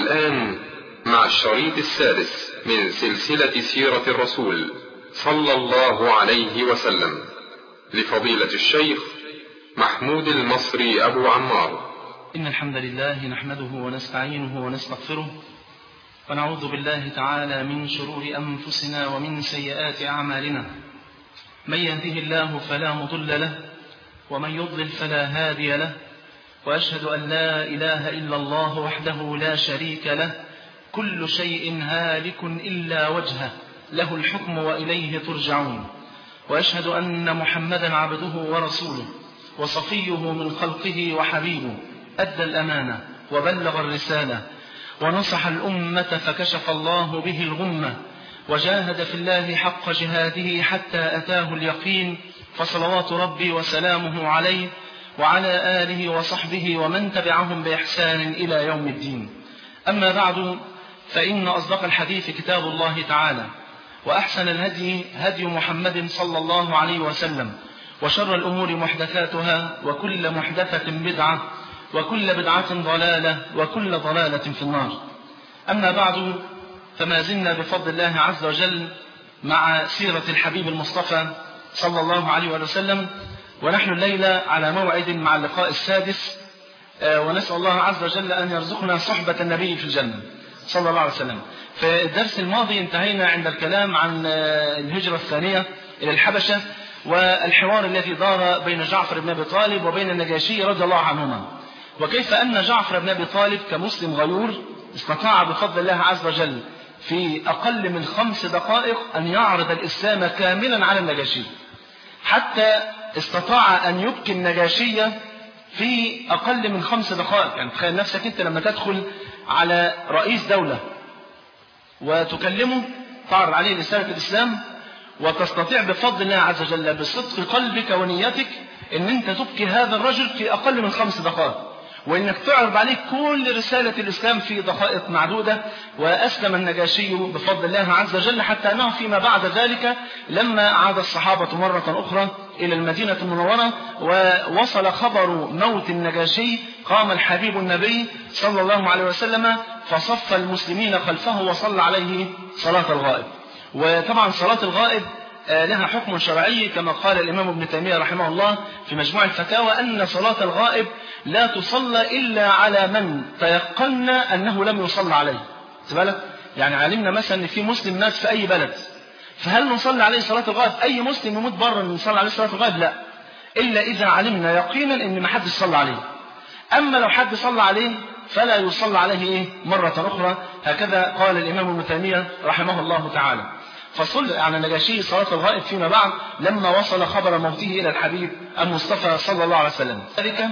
والآن مع الشريط السادس من سلسلة سيرة الرسول صلى الله عليه وسلم لفضيلة الشيخ محمود المصري أبو عمار إن الحمد لله نحمده ونستعينه ونستغفره ونعوذ بالله تعالى من شرور أنفسنا ومن سيئات أعمالنا من يهده الله فلا مضل له ومن يضلل فلا هادي له وأشهد أن لا إله إلا الله وحده لا شريك له كل شيء هالك إلا وجهه له الحكم وإليه ترجعون وأشهد أن محمدا عبده ورسوله وصفيه من خلقه وحبيبه أدى الأمانة وبلغ الرسالة ونصح الأمة فكشف الله به الغمة وجاهد في الله حق جهاده حتى أتاه اليقين فصلوات ربي وسلامه عليه وعلى آله وصحبه ومن تبعهم بإحسان إلى يوم الدين أما بعد فإن أصدق الحديث كتاب الله تعالى وأحسن الهدي هدي محمد صلى الله عليه وسلم وشر الأمور محدثاتها وكل محدثة بدعة وكل بدعة ضلالة وكل ضلالة في النار أما بعد فما زلنا بفضل الله عز وجل مع سيرة الحبيب المصطفى صلى الله عليه وسلم ونحن الليلة على موعد مع اللقاء السادس ونسأل الله عز وجل أن يرزقنا صحبة النبي في الجنة صلى الله عليه وسلم في الدرس الماضي انتهينا عند الكلام عن الهجرة الثانية إلى الحبشة والحوار الذي دار بين جعفر بن أبي طالب وبين النجاشي رضي الله عنهما وكيف أن جعفر بن أبي طالب كمسلم غيور استطاع بفضل الله عز وجل في أقل من خمس دقائق أن يعرض الإسلام كاملا على النجاشي حتى استطاع أن يبكي النجاشية في أقل من خمس دقائق يعني تخيل نفسك أنت لما تدخل على رئيس دولة وتكلمه تعرض عليه رسالة الإسلام وتستطيع بفضل الله عز وجل بصدق قلبك ونيتك أن أنت تبكي هذا الرجل في أقل من خمس دقائق وانك تعرض عليه كل رسالة الاسلام في دقائق معدودة واسلم النجاشي بفضل الله عز وجل حتى انه فيما بعد ذلك لما عاد الصحابة مرة اخرى الى المدينة المنورة ووصل خبر موت النجاشي قام الحبيب النبي صلى الله عليه وسلم فصف المسلمين خلفه وصلى عليه صلاة الغائب وطبعا صلاة الغائب لها حكم شرعي كما قال الإمام ابن تيمية رحمه الله في مجموع الفتاوى أن صلاة الغائب لا تصلى إلا على من تيقنا أنه لم يصلى عليه بالك يعني علمنا مثلا أن في مسلم مات في أي بلد فهل نصلي عليه صلاة الغائب أي مسلم يموت بره نصلي عليه صلاة الغائب لا إلا إذا علمنا يقينا أن ما حد صلى عليه أما لو حد صلى عليه فلا يصلى عليه إيه مرة أخرى هكذا قال الإمام ابن تيمية رحمه الله تعالى فصل على النجاشي صلاة الغائب فيما بعد لما وصل خبر موته إلى الحبيب المصطفى صلى الله عليه وسلم ذلك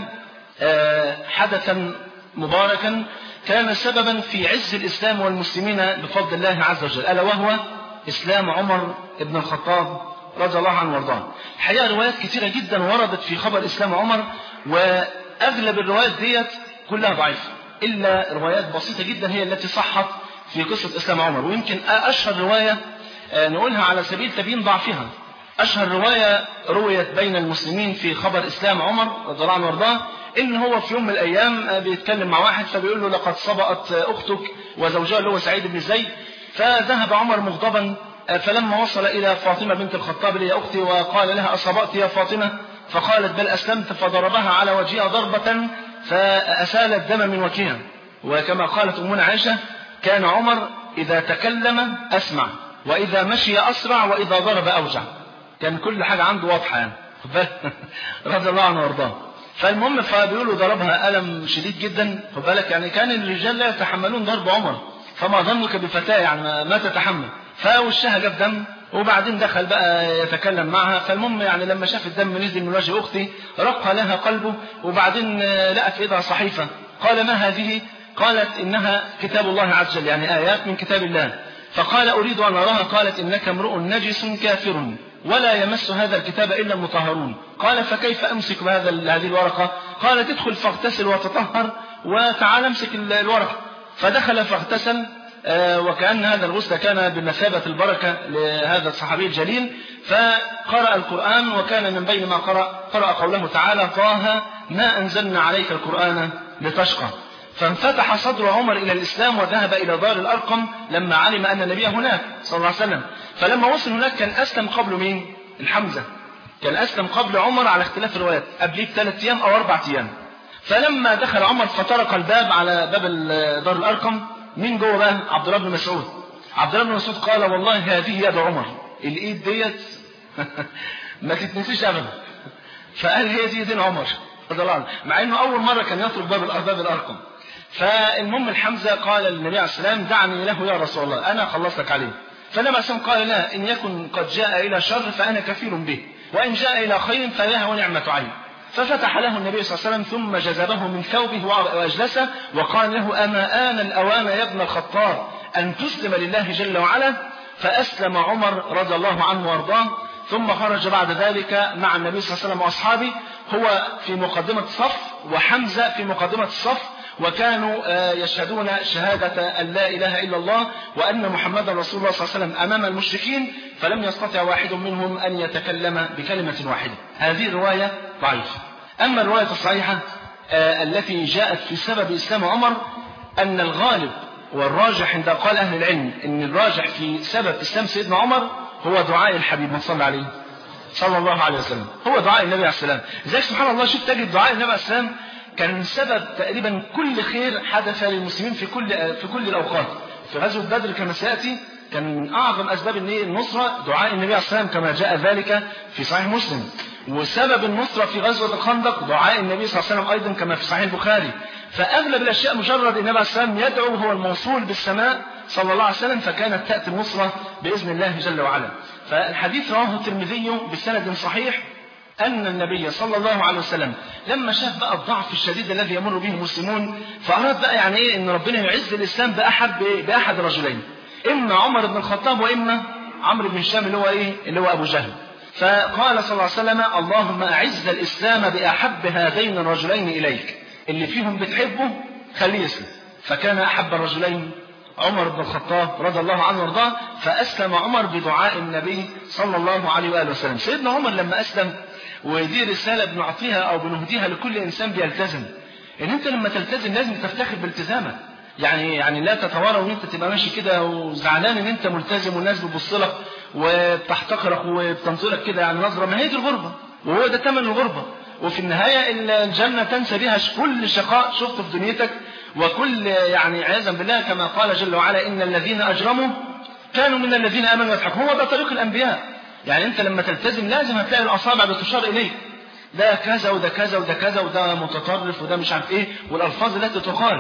حدثا مباركا كان سببا في عز الإسلام والمسلمين بفضل الله عز وجل ألا وهو إسلام عمر بن الخطاب رضي الله عنه وارضاه الحقيقة روايات كثيرة جدا وردت في خبر إسلام عمر وأغلب الروايات ديت كلها ضعيفة إلا روايات بسيطة جدا هي التي صحت في قصة إسلام عمر ويمكن أشهر رواية نقولها على سبيل تبيين ضعفها أشهر رواية رويت بين المسلمين في خبر إسلام عمر رضي الله عنه وارضاه إن هو في يوم من الأيام بيتكلم مع واحد فبيقول له لقد سبقت أختك وزوجها اللي هو سعيد بن زيد فذهب عمر مغضبا فلما وصل إلى فاطمة بنت الخطاب اللي هي أختي وقال لها أصابت يا فاطمة فقالت بل أسلمت فضربها على وجهها ضربة فأسال الدم من وجهها وكما قالت أمنا عائشة كان عمر إذا تكلم أسمع وإذا مشي أسرع وإذا ضرب أوجع كان كل حاجة عنده واضحة يعني رضي الله عنه وارضاه فالمهم فبيقولوا ضربها ألم شديد جدا خد بالك يعني كان الرجال لا يتحملون ضرب عمر فما ظنك بفتاة يعني ما تتحمل فوشها جاب دم وبعدين دخل بقى يتكلم معها فالمهم يعني لما شاف الدم نزل من وجه أختي رق لها قلبه وبعدين لقى في إيدها صحيفة قال ما هذه قالت إنها كتاب الله عز وجل يعني آيات من كتاب الله فقال أريد أن أراها قالت إنك امرؤ نجس كافر ولا يمس هذا الكتاب إلا المطهرون قال فكيف أمسك بهذا هذه الورقة قال تدخل فاغتسل وتطهر وتعال امسك الورقة فدخل فاغتسل وكأن هذا الغسل كان بمثابة البركة لهذا الصحابي الجليل فقرأ القرآن وكان من بين ما قرأ قرأ قوله تعالى طه ما أنزلنا عليك القرآن لتشقى فانفتح صدر عمر إلى الإسلام وذهب إلى دار الأرقم لما علم أن النبي هناك صلى الله عليه وسلم فلما وصل هناك كان أسلم قبل مين؟ الحمزة كان أسلم قبل عمر على اختلاف الروايات قبليه بثلاث أيام أو أربع أيام فلما دخل عمر فطرق الباب على باب دار الأرقم مين جوه بقى؟ عبد الله بن مسعود عبد الله بن مسعود قال والله هذه يد عمر الإيد ديت ما تتنسيش أبدا فقال هي دي دين عمر رضي الله عنه مع انه اول مره كان يطرق باب باب الارقم فالمهم الحمزه قال للنبي عليه السلام دعني له يا رسول الله انا خلصتك عليه فالنبي عليه السلام قال لا ان يكن قد جاء الى شر فانا كفيل به وان جاء الى خير فلها ونعمه عين ففتح له النبي صلى الله عليه وسلم ثم جذبه من ثوبه واجلسه وقال له اما ان الاوان يا ابن الخطاب ان تسلم لله جل وعلا فاسلم عمر رضي الله عنه وارضاه ثم خرج بعد ذلك مع النبي صلى الله عليه وسلم واصحابه هو في مقدمة الصف وحمزة في مقدمة الصف وكانوا يشهدون شهادة أن لا إله إلا الله وأن محمدا رسول الله صلى الله عليه وسلم أمام المشركين فلم يستطع واحد منهم أن يتكلم بكلمة واحدة هذه الرواية ضعيفة أما الرواية الصحيحة التي جاءت في سبب إسلام عمر أن الغالب والراجح عند قال أهل العلم أن الراجح في سبب إسلام سيدنا عمر هو دعاء الحبيب من صلى عليه صلى الله عليه وسلم هو دعاء النبي عليه السلام لذلك سبحان الله شوف تجد دعاء النبي عليه السلام كان سبب تقريبا كل خير حدث للمسلمين في كل في كل الاوقات في غزوه بدر كما سياتي كان من اعظم اسباب النصره دعاء النبي عليه السلام كما جاء ذلك في صحيح مسلم وسبب النصره في غزوه الخندق دعاء النبي صلى الله عليه وسلم ايضا كما في صحيح البخاري فاغلب الاشياء مجرد النبي عليه السلام يدعو هو الموصول بالسماء صلى الله عليه وسلم فكانت تاتي النصره باذن الله جل وعلا فالحديث رواه الترمذي بسند صحيح أن النبي صلى الله عليه وسلم لما شاف بقى الضعف الشديد الذي يمر به المسلمون فأراد بقى يعني إيه إن ربنا يعز الإسلام بأحد بأحد رجلين إما عمر بن الخطاب وإما عمرو بن هشام اللي هو إيه اللي هو أبو جهل فقال صلى الله عليه وسلم اللهم أعز الإسلام بأحب هذين الرجلين إليك اللي فيهم بتحبه خليه يسلم فكان أحب الرجلين عمر بن الخطاب رضي الله عنه وارضاه فأسلم عمر بدعاء النبي صلى الله عليه وآله وسلم سيدنا عمر لما أسلم ودي رسالة بنعطيها أو بنهديها لكل إنسان بيلتزم إن أنت لما تلتزم لازم تفتخر بالتزامك يعني يعني لا تتوارى وان انت تبقى ماشي كده وزعلان ان انت ملتزم والناس بتبص لك وبتحتقرك وبتنظرك كده يعني نظره ما هي دي الغربه وهو ده ثمن الغربه وفي النهايه الجنه تنسى بها كل شقاء شفته في دنيتك وكل يعني عياذا بالله كما قال جل وعلا ان الذين اجرموا كانوا من الذين امنوا يضحكون هو ده طريق الانبياء يعني انت لما تلتزم لازم هتلاقي الاصابع بتشار اليك ده كذا وده كذا وده كذا وده متطرف وده مش عارف ايه والالفاظ التي تقال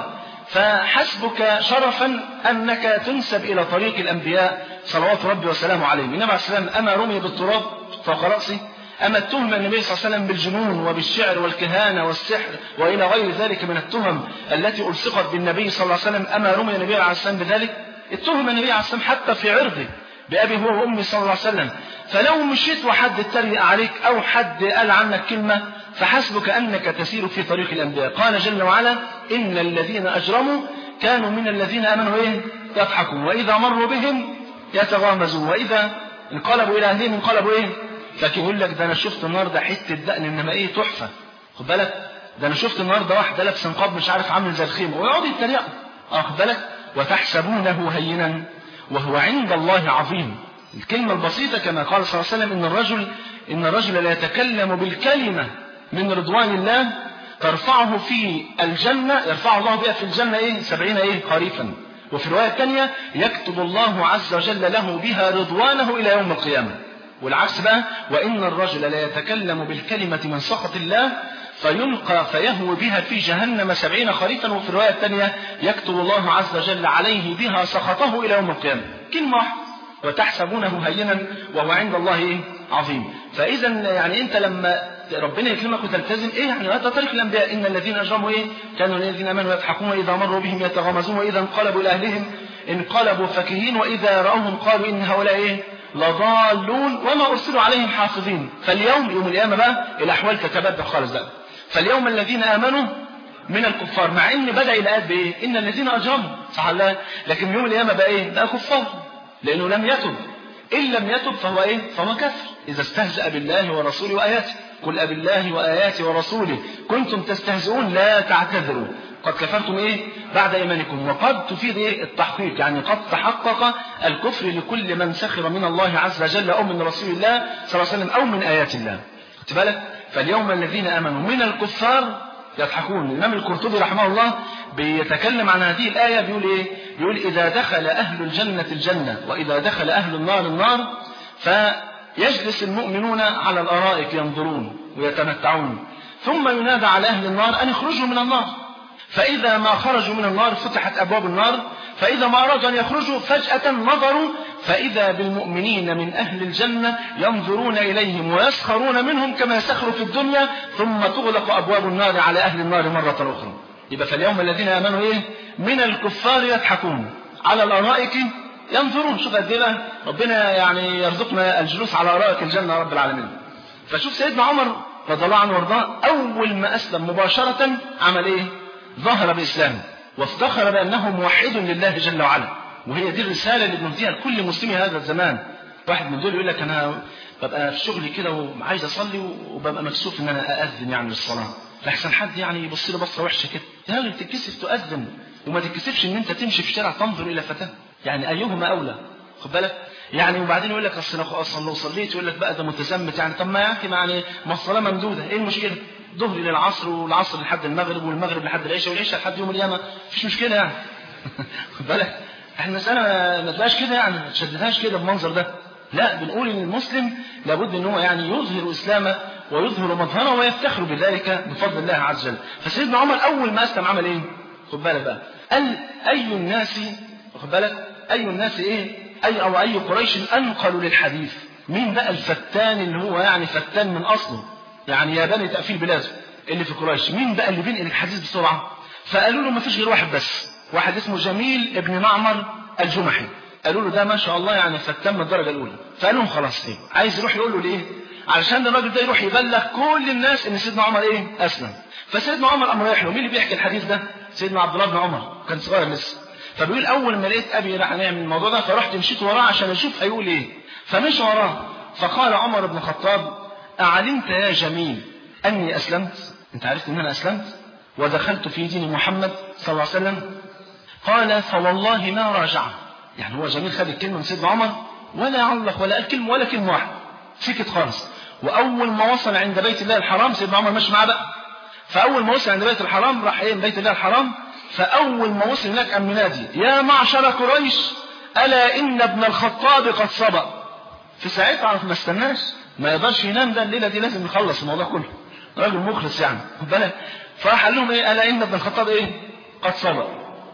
فحسبك شرفا انك تنسب الى طريق الانبياء صلوات ربي وسلامه عليهم النبي عليه السلام اما رمي بالتراب فوق راسه أما اتهم النبي صلى الله عليه وسلم بالجنون وبالشعر والكهانة والسحر وإلى غير ذلك من التهم التي ألصقت بالنبي صلى الله عليه وسلم أما رمي النبي عليه السلام بذلك اتهم النبي عليه السلام حتى في عرضه بأبي هو وأمي صلى الله عليه وسلم فلو مشيت وحد اتريق عليك أو حد قال عنك كلمة فحسبك أنك تسير في طريق الأنبياء قال جل وعلا إن الذين أجرموا كانوا من الذين آمنوا إيه يضحكون وإذا مروا بهم يتغامزون وإذا انقلبوا إلى أهلهم انقلبوا إيه لكن يقول لك ده أنا شفت النهارده حتة دقن إنما إيه تحفة خد بالك ده أنا شفت النهارده واحدة لابسة نقاب مش عارف عامل زي الخيمة ويقعدوا يتريقوا اه خد بالك وتحسبونه هينا وهو عند الله عظيم الكلمة البسيطة كما قال صلى الله عليه وسلم إن الرجل إن الرجل لا يتكلم بالكلمة من رضوان الله ترفعه في الجنة يرفع الله بها في الجنة إيه سبعين إيه خريفا وفي الرواية الثانية يكتب الله عز وجل له بها رضوانه إلى يوم القيامة والعكس بقى وإن الرجل لا يتكلم بالكلمة من سخط الله فيلقى فيهوي بها في جهنم سبعين خريفا وفي الرواية الثانية يكتب الله عز وجل عليه بها سخطه إلى يوم القيامة كلمة واحدة وتحسبونه هينا وهو عند الله إيه؟ عظيم فإذا يعني أنت لما ربنا يكرمك وتلتزم إيه يعني هذا طريق الأنبياء إن الذين أجرموا إيه كانوا الذين آمنوا يضحكون وإذا مروا بهم يتغامزون وإذا انقلبوا إلى أهلهم انقلبوا فكهين وإذا رأوهم قالوا إن هؤلاء إيه لضالون وما أرسلوا عليهم حافظين فاليوم يوم القيامة بقى الأحوال تتبدل خالص بقى فاليوم الذين آمنوا من الكفار مع ان بدا الايات بايه؟ ان الذين اجرموا صح الله لكن يوم القيامه بقى ايه؟ بقى كفار لانه لم يتب ان لم يتب فهو ايه؟ فهو كفر اذا استهزأ بالله ورسوله واياته قل أبالله وآياته ورسوله كنتم تستهزئون لا تعتذروا قد كفرتم ايه بعد ايمانكم وقد تفيد ايه التحقيق يعني قد تحقق الكفر لكل من سخر من الله عز وجل او من رسول الله صلى الله عليه وسلم او من ايات الله خدت بالك فاليوم الذين امنوا من الكفار يضحكون الامام القرطبي رحمه الله بيتكلم عن هذه الايه بيقول ايه بيقول اذا دخل اهل الجنه الجنه واذا دخل اهل النار النار فيجلس المؤمنون على الارائك ينظرون ويتمتعون ثم ينادى على اهل النار ان اخرجوا من النار فإذا ما خرجوا من النار فتحت أبواب النار فإذا ما أرادوا أن يخرجوا فجأة نظروا فإذا بالمؤمنين من أهل الجنة ينظرون إليهم ويسخرون منهم كما يسخروا في الدنيا ثم تغلق أبواب النار على أهل النار مرة أخرى يبقى فاليوم الذين آمنوا إيه من الكفار يضحكون على الأرائك ينظرون شوف قد ايه ربنا يعني يرزقنا الجلوس على أرائك الجنة يا رب العالمين فشوف سيدنا عمر رضي الله عنه وارضاه أول ما أسلم مباشرة عمل إيه ظهر بإسلامه وافتخر بأنه موحد لله جل وعلا وهي دي الرسالة اللي بنهديها لكل مسلم هذا الزمان واحد من دول يقول لك أنا ببقى في شغلي كده وعايز أصلي وببقى مكسوف إن أنا أأذن يعني للصلاة لحسن حد يعني يبص لي بصة وحشة كده يا راجل تتكسف تؤذن وما تتكسفش إن أنت تمشي في الشارع تنظر إلى فتاة يعني أيهما أولى خد بالك يعني وبعدين يقول لك اصل اصلا لو صليت يقول لك بقى ده متزمت يعني طب ما يا اخي يعني ما الصلاه ممدوده ايه المشكله؟ ظهري للعصر والعصر لحد المغرب والمغرب لحد العشاء والعشاء لحد يوم القيامه مفيش مشكله يعني خد بالك احنا المساله ما تبقاش كده يعني ما تشددهاش كده بالمنظر ده لا بنقول ان المسلم لابد ان هو يعني يظهر اسلامه ويظهر مظهره ويفتخر بذلك بفضل الله عز وجل فسيدنا عمر اول ما اسلم عمل ايه خد بالك بقى قال اي الناس خد بالك اي الناس ايه اي او اي قريش انقل للحديث مين بقى الفتان اللي هو يعني فتان من اصله يعني يا بني تقفيل بلاده اللي في قريش مين بقى اللي بينقل الحديث بسرعه فقالوا له ما فيش غير واحد بس واحد اسمه جميل ابن معمر الجمحي قالوا له ده ما شاء الله يعني فتان من الدرجه الاولى فقال لهم خلاص ايه عايز يروح يقول له ليه علشان الراجل ده يروح يبلغ كل الناس ان سيدنا عمر ايه اسلم فسيدنا عمر قام رايح له مين اللي بيحكي الحديث ده سيدنا عبد الله بن عمر كان صغير لسه فبيقول اول ما لقيت ابي راح نعمل الموضوع ده فرحت مشيت وراه عشان اشوف هيقول ايه فمشي وراه فقال عمر بن الخطاب اعلمت يا جميل اني اسلمت انت عرفت ان انا اسلمت ودخلت في دين محمد صلى الله عليه وسلم قال فوالله ما راجعه يعني هو جميل خد الكلمه من سيدنا عمر ولا علق ولا قال كلمه ولا كلمه واحده سكت خالص واول ما وصل عند بيت الله الحرام سيدنا عمر ماشي معاه بقى فاول ما وصل عند بيت الحرام راح ايه بيت الله الحرام فاول ما وصل هناك قام منادي يا معشر قريش الا ان ابن الخطاب قد سبق في ساعتها ما استناش ما يقدرش ينام ده الليله دي لازم يخلص الموضوع كله راجل مخلص يعني خد بالك فراح قال لهم ايه الا ان ابن الخطاب ايه قد سبق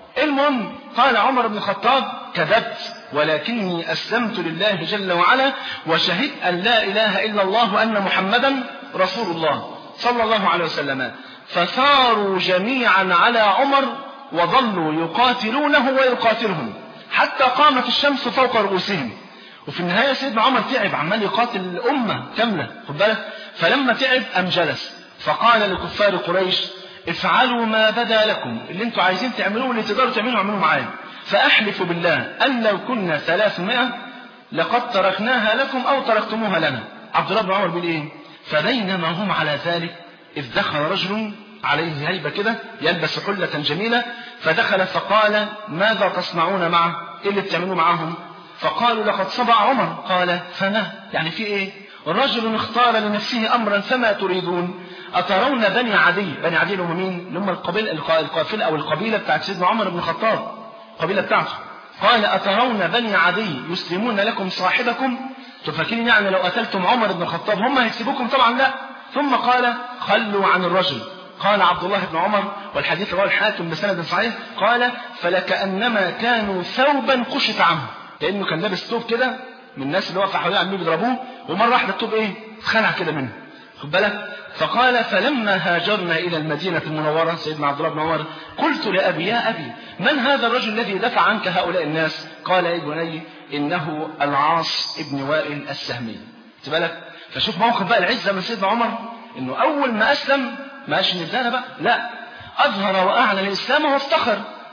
المهم قال عمر بن الخطاب كذبت ولكني أسلمت لله جل وعلا وشهدت أن لا إله إلا الله وأن محمدا رسول الله صلى الله عليه وسلم فثاروا جميعا على عمر وظلوا يقاتلونه ويقاتلهم حتى قامت الشمس فوق رؤوسهم وفي النهاية سيدنا عمر تعب عمال يقاتل الأمة كاملة خد بالك فلما تعب أم جلس فقال لكفار قريش افعلوا ما بدا لكم اللي انتوا عايزين تعملوه اللي تقدروا تعملوه اعملوه معايا فأحلف بالله أن لو كنا ثلاثمائة لقد تركناها لكم أو تركتموها لنا عبد الله بن عمر بيقول إيه فبينما هم على ذلك إذ دخل رجل عليه هيبة كده يلبس حلة جميلة فدخل فقال ماذا تصنعون معه إيه اللي بتعملوه معهم فقالوا لقد صبع عمر قال فما يعني في إيه رجل اختار لنفسه أمرا فما تريدون أترون بني عدي بني عدي اللي هم مين اللي هم القبيلة القافلة أو القبيلة بتاعت سيدنا عمر بن الخطاب القبيلة بتاعته قال أترون بني عدي يسلمون لكم صاحبكم تفكرين يعني لو قتلتم عمر بن الخطاب هم هيسيبوكم طبعا لا ثم قال خلوا عن الرجل قال عبد الله بن عمر والحديث رواه الحاكم بسند صحيح قال فلكأنما كانوا ثوبا قشط عنه لأنه كان لابس ثوب كده من الناس اللي واقفة حواليه عمالين بيضربوه ومرة واحدة الثوب إيه اتخلع كده منه خد بالك فقال فلما هاجرنا إلى المدينة المنورة سيدنا عبد الله بن عمر قلت لأبي يا أبي من هذا الرجل الذي دفع عنك هؤلاء الناس قال يا بني إنه العاص ابن وائل السهمي بالك فشوف موقف بقى العزة من سيدنا عمر إنه أول ما أسلم ما قالش إن بقى لا أظهر وأعلن الإسلام وافتخر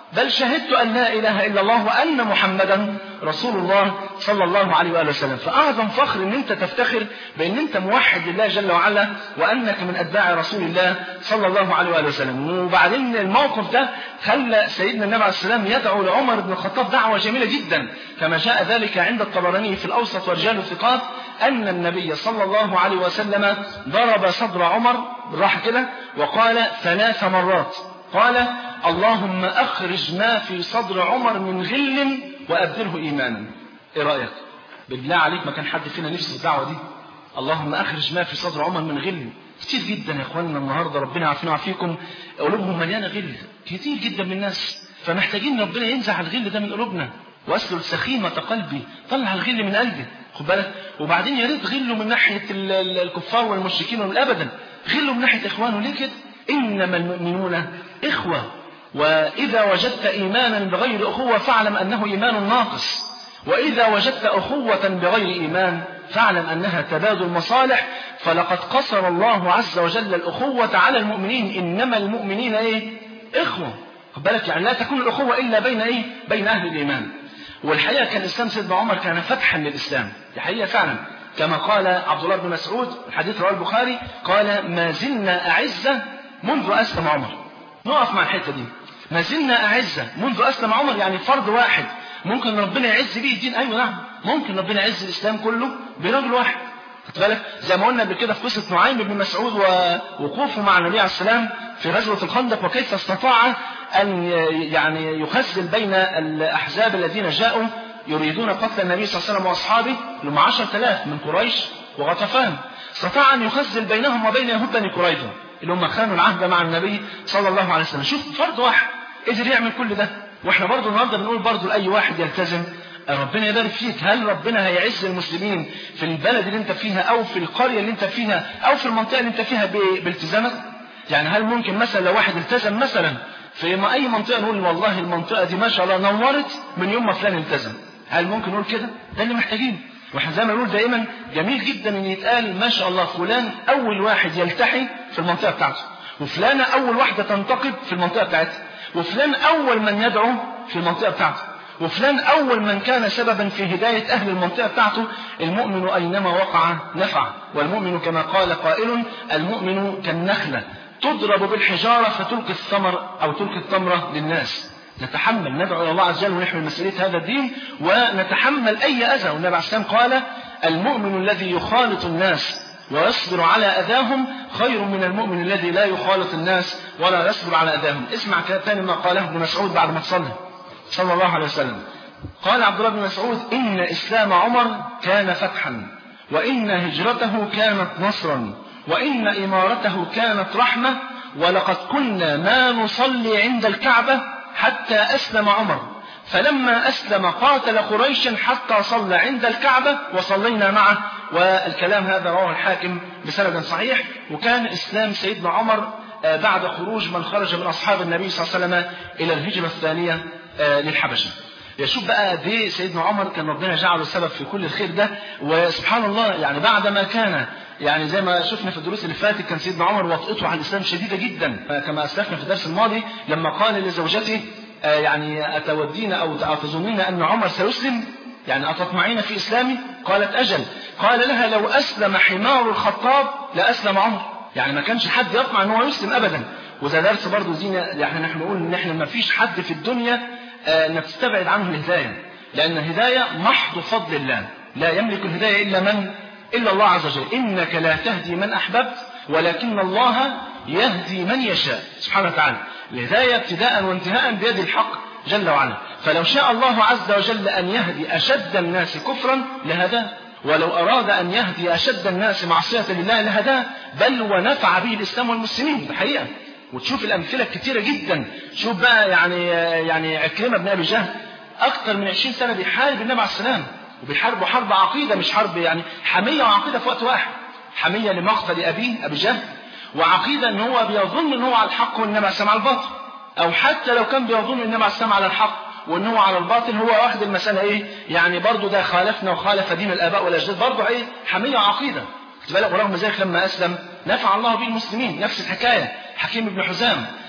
بل شهدت أن لا إله إلا الله وأن محمدا رسول الله صلى الله عليه وآله وسلم فأعظم فخر أن أنت تفتخر بأن أنت موحد لله جل وعلا وأنك من أتباع رسول الله صلى الله عليه وآله وسلم وبعدين الموقف ده خلى سيدنا النبي عليه السلام يدعو لعمر بن الخطاب دعوة جميلة جدا كما جاء ذلك عند الطبراني في الأوسط ورجال الثقات أن النبي صلى الله عليه وسلم ضرب صدر عمر بالراحة كده وقال ثلاث مرات قال اللهم أخرج ما في صدر عمر من غل وأبدله إيمانا إيه رأيك بالله عليك ما كان حد فينا نفسه الدعوة دي اللهم أخرج ما في صدر عمر من غل كتير جدا يا اخواننا النهارده ربنا يعافينا ويعافيكم قلوبهم مليانه غل كتير جدا من الناس فمحتاجين ربنا ينزع الغل ده من قلوبنا واسلل سخيمه قلبي طلع الغل من قلبي خد بالك وبعدين يا ريت غله من ناحيه الكفار والمشركين ابدا غله من ناحيه اخوانه ليه كده انما المؤمنون اخوه واذا وجدت ايمانا بغير اخوه فاعلم انه ايمان ناقص واذا وجدت اخوه بغير ايمان فاعلم انها تبادل مصالح فلقد قصر الله عز وجل الاخوه على المؤمنين انما المؤمنين ايه اخوه خد بالك يعني لا تكون الاخوه الا بين ايه بين اهل الايمان والحقيقه كان الاسلام سيدنا عمر كان فتحا للاسلام دي حقيقه فعلا كما قال عبد الله بن مسعود الحديث رواه البخاري قال ما زلنا اعزه منذ اسلم عمر نقف مع الحته دي ما زلنا اعزه منذ اسلم عمر يعني فرد واحد ممكن ربنا يعز بيه الدين ايوه نعم ممكن ربنا يعز الاسلام كله برجل واحد خد بالك زي ما قلنا قبل كده في قصه نعيم بن مسعود ووقوفه مع النبي عليه السلام في غزوه الخندق وكيف استطاع ان يعني يخزن بين الاحزاب الذين جاءوا يريدون قتل النبي صلى الله عليه وسلم واصحابه اللي هم 10000 من قريش وغطفان استطاع ان يخزن بينهم وبين يهود بني قريظه اللي هم خانوا العهد مع النبي صلى الله عليه وسلم شوف فرد واحد قدر يعمل كل ده واحنا برضه النهارده بنقول برضه لاي واحد يلتزم ربنا يبارك فيك هل ربنا هيعز المسلمين في البلد اللي انت فيها او في القريه اللي انت فيها او في المنطقه اللي انت فيها بالتزامك يعني هل ممكن مثلا لو واحد التزم مثلا في اي منطقه نقول والله المنطقه دي ما شاء الله نورت من يوم ما فلان التزم هل ممكن نقول كده ده اللي محتاجينه واحنا زي ما نقول دائما جميل جدا ان يتقال ما شاء الله فلان اول واحد يلتحي في المنطقه بتاعته وفلانه اول واحده تنتقد في المنطقه بتاعتها وفلان اول من يدعو في المنطقه بتاعته وفلان أول من كان سببا في هداية أهل المنطقة بتاعته المؤمن أينما وقع نفع والمؤمن كما قال قائل المؤمن كالنخلة تضرب بالحجارة فتلقي الثمر أو تلقي التمرة للناس نتحمل ندعو إلى الله عز وجل ونحمل مسؤولية هذا الدين ونتحمل أي أذى والنبي عليه السلام قال المؤمن الذي يخالط الناس ويصبر على أذاهم خير من المؤمن الذي لا يخالط الناس ولا يصبر على أذاهم اسمع ثاني ما قاله ابن مسعود بعد ما تصلي صلى الله عليه وسلم قال عبد الله بن مسعود إن إسلام عمر كان فتحا وإن هجرته كانت نصرا وإن إمارته كانت رحمة ولقد كنا ما نصلي عند الكعبة حتى أسلم عمر فلما أسلم قاتل قريشا حتى صلى عند الكعبة وصلينا معه والكلام هذا رواه الحاكم بسند صحيح وكان إسلام سيدنا عمر بعد خروج من خرج من أصحاب النبي صلى الله عليه وسلم إلى الهجرة الثانية للحبشة يشوف بقى قد ايه سيدنا عمر كان ربنا جعله السبب في كل الخير ده وسبحان الله يعني بعد ما كان يعني زي ما شفنا في الدروس اللي فاتت كان سيدنا عمر وطئته على الاسلام شديده جدا كما اسلفنا في الدرس الماضي لما قال لزوجته يعني اتودين او تظنين ان عمر سيسلم يعني أتطمعين في إسلامي قالت أجل قال لها لو أسلم حمار الخطاب لأسلم عمر يعني ما كانش حد يطمع ان هو يسلم ابدا وده درس برضه زينة يعني نحن نقول ان احنا ما فيش حد في الدنيا انك تستبعد عنه الهداية لان الهداية محض فضل الله لا يملك الهداية الا من الا الله عز وجل انك لا تهدي من احببت ولكن الله يهدي من يشاء سبحانه وتعالى الهداية ابتداء وانتهاء بيد الحق جل وعلا فلو شاء الله عز وجل أن يهدي أشد الناس كفرا لهداه ولو أراد أن يهدي أشد الناس معصية لله لهداه بل ونفع به الإسلام والمسلمين الحقيقة وتشوف الأمثلة كتيرة جدا شوف بقى يعني يعني عكرمة بن أبي جهل أكثر من 20 سنة بيحارب النبي عليه السلام وبيحاربوا حرب عقيدة مش حرب يعني حمية وعقيدة في وقت واحد حمية لمقتل أبيه أبي جهل وعقيدة ان هو بيظن ان هو على الحق والنبي عليه السلام على الباطل او حتى لو كان بيظن ان النبي عليه السلام على الحق وان هو على الباطل هو واخد المسألة ايه يعني برضه ده خالفنا وخالف دين الاباء والاجداد برضه ايه حمية وعقيدة خد بالك ورغم ذلك لما اسلم نفع الله به المسلمين نفس الحكاية حكيم بن حزام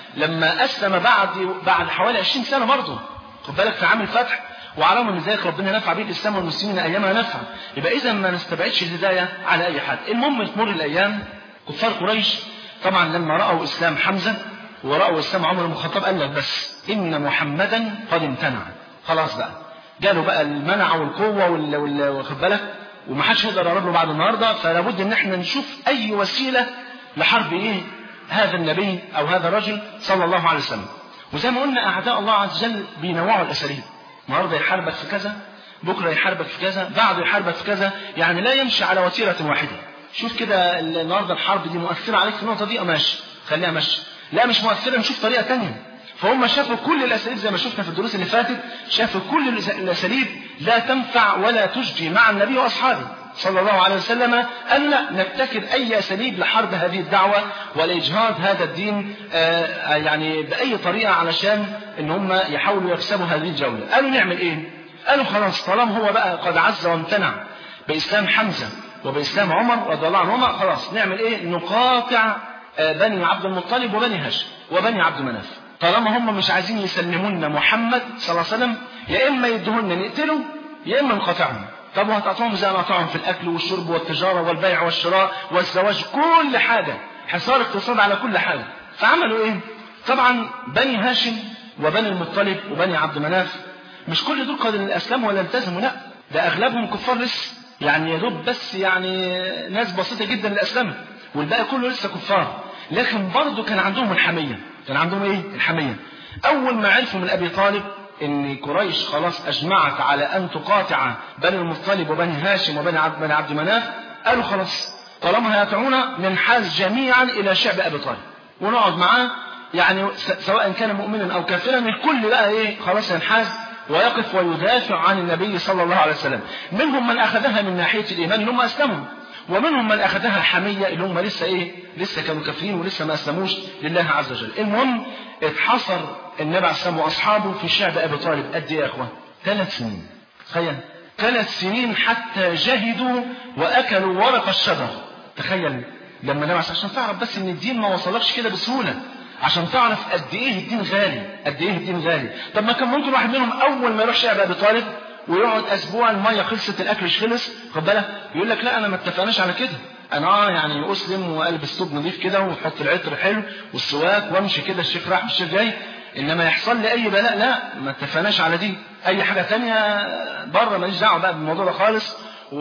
لما أسلم بعد بعد حوالي 20 سنة برضه خد بالك في عام الفتح وعلى من ذلك ربنا نفع به الإسلام والمسلمين أيامها نفع يبقى إذا ما نستبعدش الهداية على أي حد المهم تمر الأيام كفار قريش طبعا لما رأوا إسلام حمزة ورأوا إسلام عمر بن الخطاب قال لك بس إن محمدا قد امتنع خلاص بقى جاله بقى المنع والقوة وال... وال... واخد بالك ومحدش يقدر يقرب له بعد النهارده فلا بد ان احنا نشوف اي وسيله لحرب ايه هذا النبي او هذا الرجل صلى الله عليه وسلم وزي ما قلنا اعداء الله عز وجل بينوعوا الاساليب النهارده يحاربك في كذا بكره يحاربك في كذا بعده يحاربك في كذا يعني لا يمشي على وتيره واحده شوف كده النهارده الحرب دي مؤثره عليك في النقطه دي ماشي خليها ماشي لا مش مؤثره نشوف طريقه ثانيه فهم شافوا كل الاساليب زي ما شفنا في الدروس اللي فاتت شافوا كل الاساليب لا تنفع ولا تجدي مع النبي واصحابه صلى الله عليه وسلم أن نبتكر أي أساليب لحرب هذه الدعوة ولإجهاض هذا الدين آه يعني بأي طريقة علشان إن هم يحاولوا يكسبوا هذه الجولة قالوا نعمل إيه قالوا خلاص طالما هو بقى قد عز وامتنع بإسلام حمزة وبإسلام عمر رضي الله عنهما خلاص نعمل إيه نقاطع آه بني عبد المطلب وبني هاشم وبني عبد مناف طالما هم مش عايزين يسلمونا محمد صلى الله عليه وسلم يا إما يدهن نقتله يا إما نقاطعهم طب وهتقطعهم زي ما قطعهم في الاكل والشرب والتجاره والبيع والشراء والزواج كل حاجه حصار اقتصاد على كل حاجه فعملوا ايه طبعا بني هاشم وبني المطلب وبني عبد مناف مش كل دول قد الاسلام ولا التزموا لا ده اغلبهم كفار لسه يعني يا دوب بس يعني ناس بسيطه جدا اللي اسلمت والباقي كله لسه كفار لكن برضه كان عندهم الحميه كان عندهم ايه الحميه اول ما عرفوا من ابي طالب ان قريش خلاص اجمعت على ان تقاطع بني المطلب وبني هاشم وبني عبد بني عبد مناف قالوا خلاص طالما هيطيعونا ننحاز جميعا الى شعب ابي طالب ونقعد معاه يعني سواء كان مؤمنا او كافرا الكل بقى ايه خلاص ينحاز ويقف ويدافع عن النبي صلى الله عليه وسلم منهم من اخذها من ناحيه الايمان اللي هم اسلموا ومنهم من اخذها حميه اللي هم لسه ايه لسه كانوا كافرين ولسه ما اسلموش لله عز وجل المهم اتحصر النبي عليه السلام واصحابه في شعب ابي طالب قد ايه يا اخوان ثلاث سنين تخيل ثلاث سنين حتى جهدوا واكلوا ورق الشجر تخيل لما النبي عشان تعرف بس ان الدين ما وصلكش كده بسهوله عشان تعرف قد ايه الدين غالي قد ايه الدين غالي طب ما كان ممكن واحد منهم اول ما يروح شعب ابي طالب ويقعد اسبوع الميه خلصت الاكل مش خلص خد بالك يقول لك لا انا ما اتفقناش على كده انا اه يعني اسلم والبس ثوب نظيف كده واحط العطر حلو والسواك وامشي كده الشيخ راح والشيخ جاي انما يحصل لي اي بلاء لا ما اتفقناش على دي اي حاجه تانية بره ماليش دعوه بقى بالموضوع ده خالص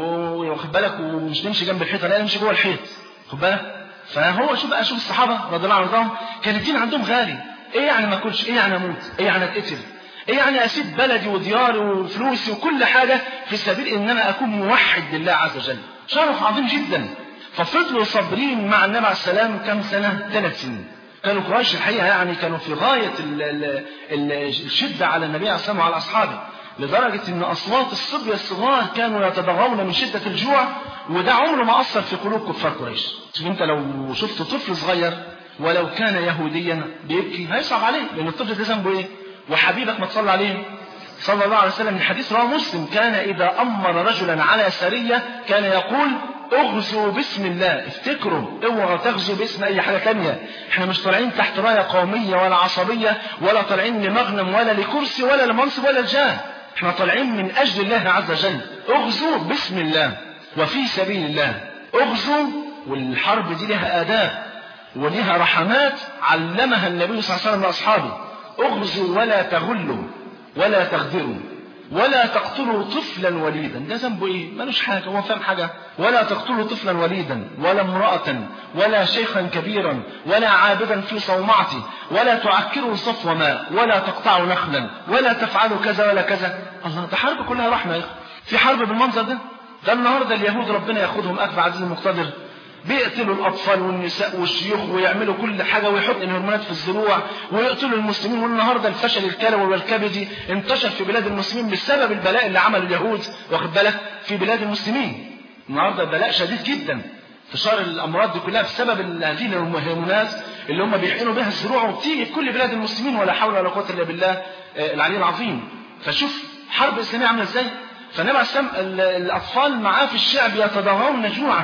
واخد بالك ومش نمشي جنب الحيطه لا نمشي جوه الحيط خد بالك فهو شوف بقى شوف الصحابه رضي الله عنهم كان الدين عندهم غالي ايه يعني ما اكلش ايه يعني اموت ايه يعني اتقتل ايه يعني اسيب بلدي ودياري وفلوسي وكل حاجه في سبيل ان انا اكون موحد لله عز وجل شرف عظيم جدا ففضلوا صابرين مع النبي عليه السلام كم سنه ثلاث سنين كانوا قريش الحقيقه يعني كانوا في غايه ال ال ال الشده على النبي عليه السلام وعلى اصحابه لدرجة أن أصوات الصبية الصغار كانوا يتضغون من شدة الجوع وده عمره ما أثر في قلوب كفار قريش شوف أنت لو شفت طفل صغير ولو كان يهوديا بيبكي هيصعب عليه لأن الطفل ده ذنبه إيه؟ وحبيبك ما تصلى عليه صلى الله عليه وسلم الحديث رواه مسلم كان إذا أمر رجلا على سرية كان يقول اغزوا باسم الله افتكروا اوعوا تغزوا باسم اي حاجه تانية احنا مش طالعين تحت رايه قوميه ولا عصبيه ولا طالعين لمغنم ولا لكرسي ولا لمنصب ولا لجاه احنا طالعين من اجل الله عز وجل اغزوا باسم الله وفي سبيل الله اغزوا والحرب دي لها اداب ولها رحمات علمها النبي صلى الله عليه وسلم لاصحابه اغزوا ولا تغلوا ولا تغدروا ولا تقتلوا طفلا وليدا ده ذنبه ايه ملوش حاجه هو فاهم حاجه ولا تقتلوا طفلا وليدا ولا امراه ولا شيخا كبيرا ولا عابدا في صومعته ولا تعكروا صفو ماء ولا تقطعوا نخلا ولا تفعلوا كذا ولا كذا الله ده حرب كلها رحمه يا في حرب بالمنظر ده ده النهارده اليهود ربنا ياخذهم اخذ عزيز مقتدر بيقتلوا الاطفال والنساء والشيوخ ويعملوا كل حاجه ويحط الهرمونات في الزروع ويقتلوا المسلمين والنهارده الفشل الكلوي والكبدي انتشر في بلاد المسلمين بسبب البلاء اللي عمله اليهود واخد بالك في بلاد المسلمين النهارده بلاء شديد جدا انتشار الامراض دي كلها بسبب هذه الهرمونات اللي هم بيحقنوا بها الزروع وبتيجي في كل بلاد المسلمين ولا حول ولا قوه الا بالله العلي العظيم فشوف حرب اسلاميه عامله ازاي فالنبي عليه السلام الاطفال معاه في الشعب يتضاغون جوعا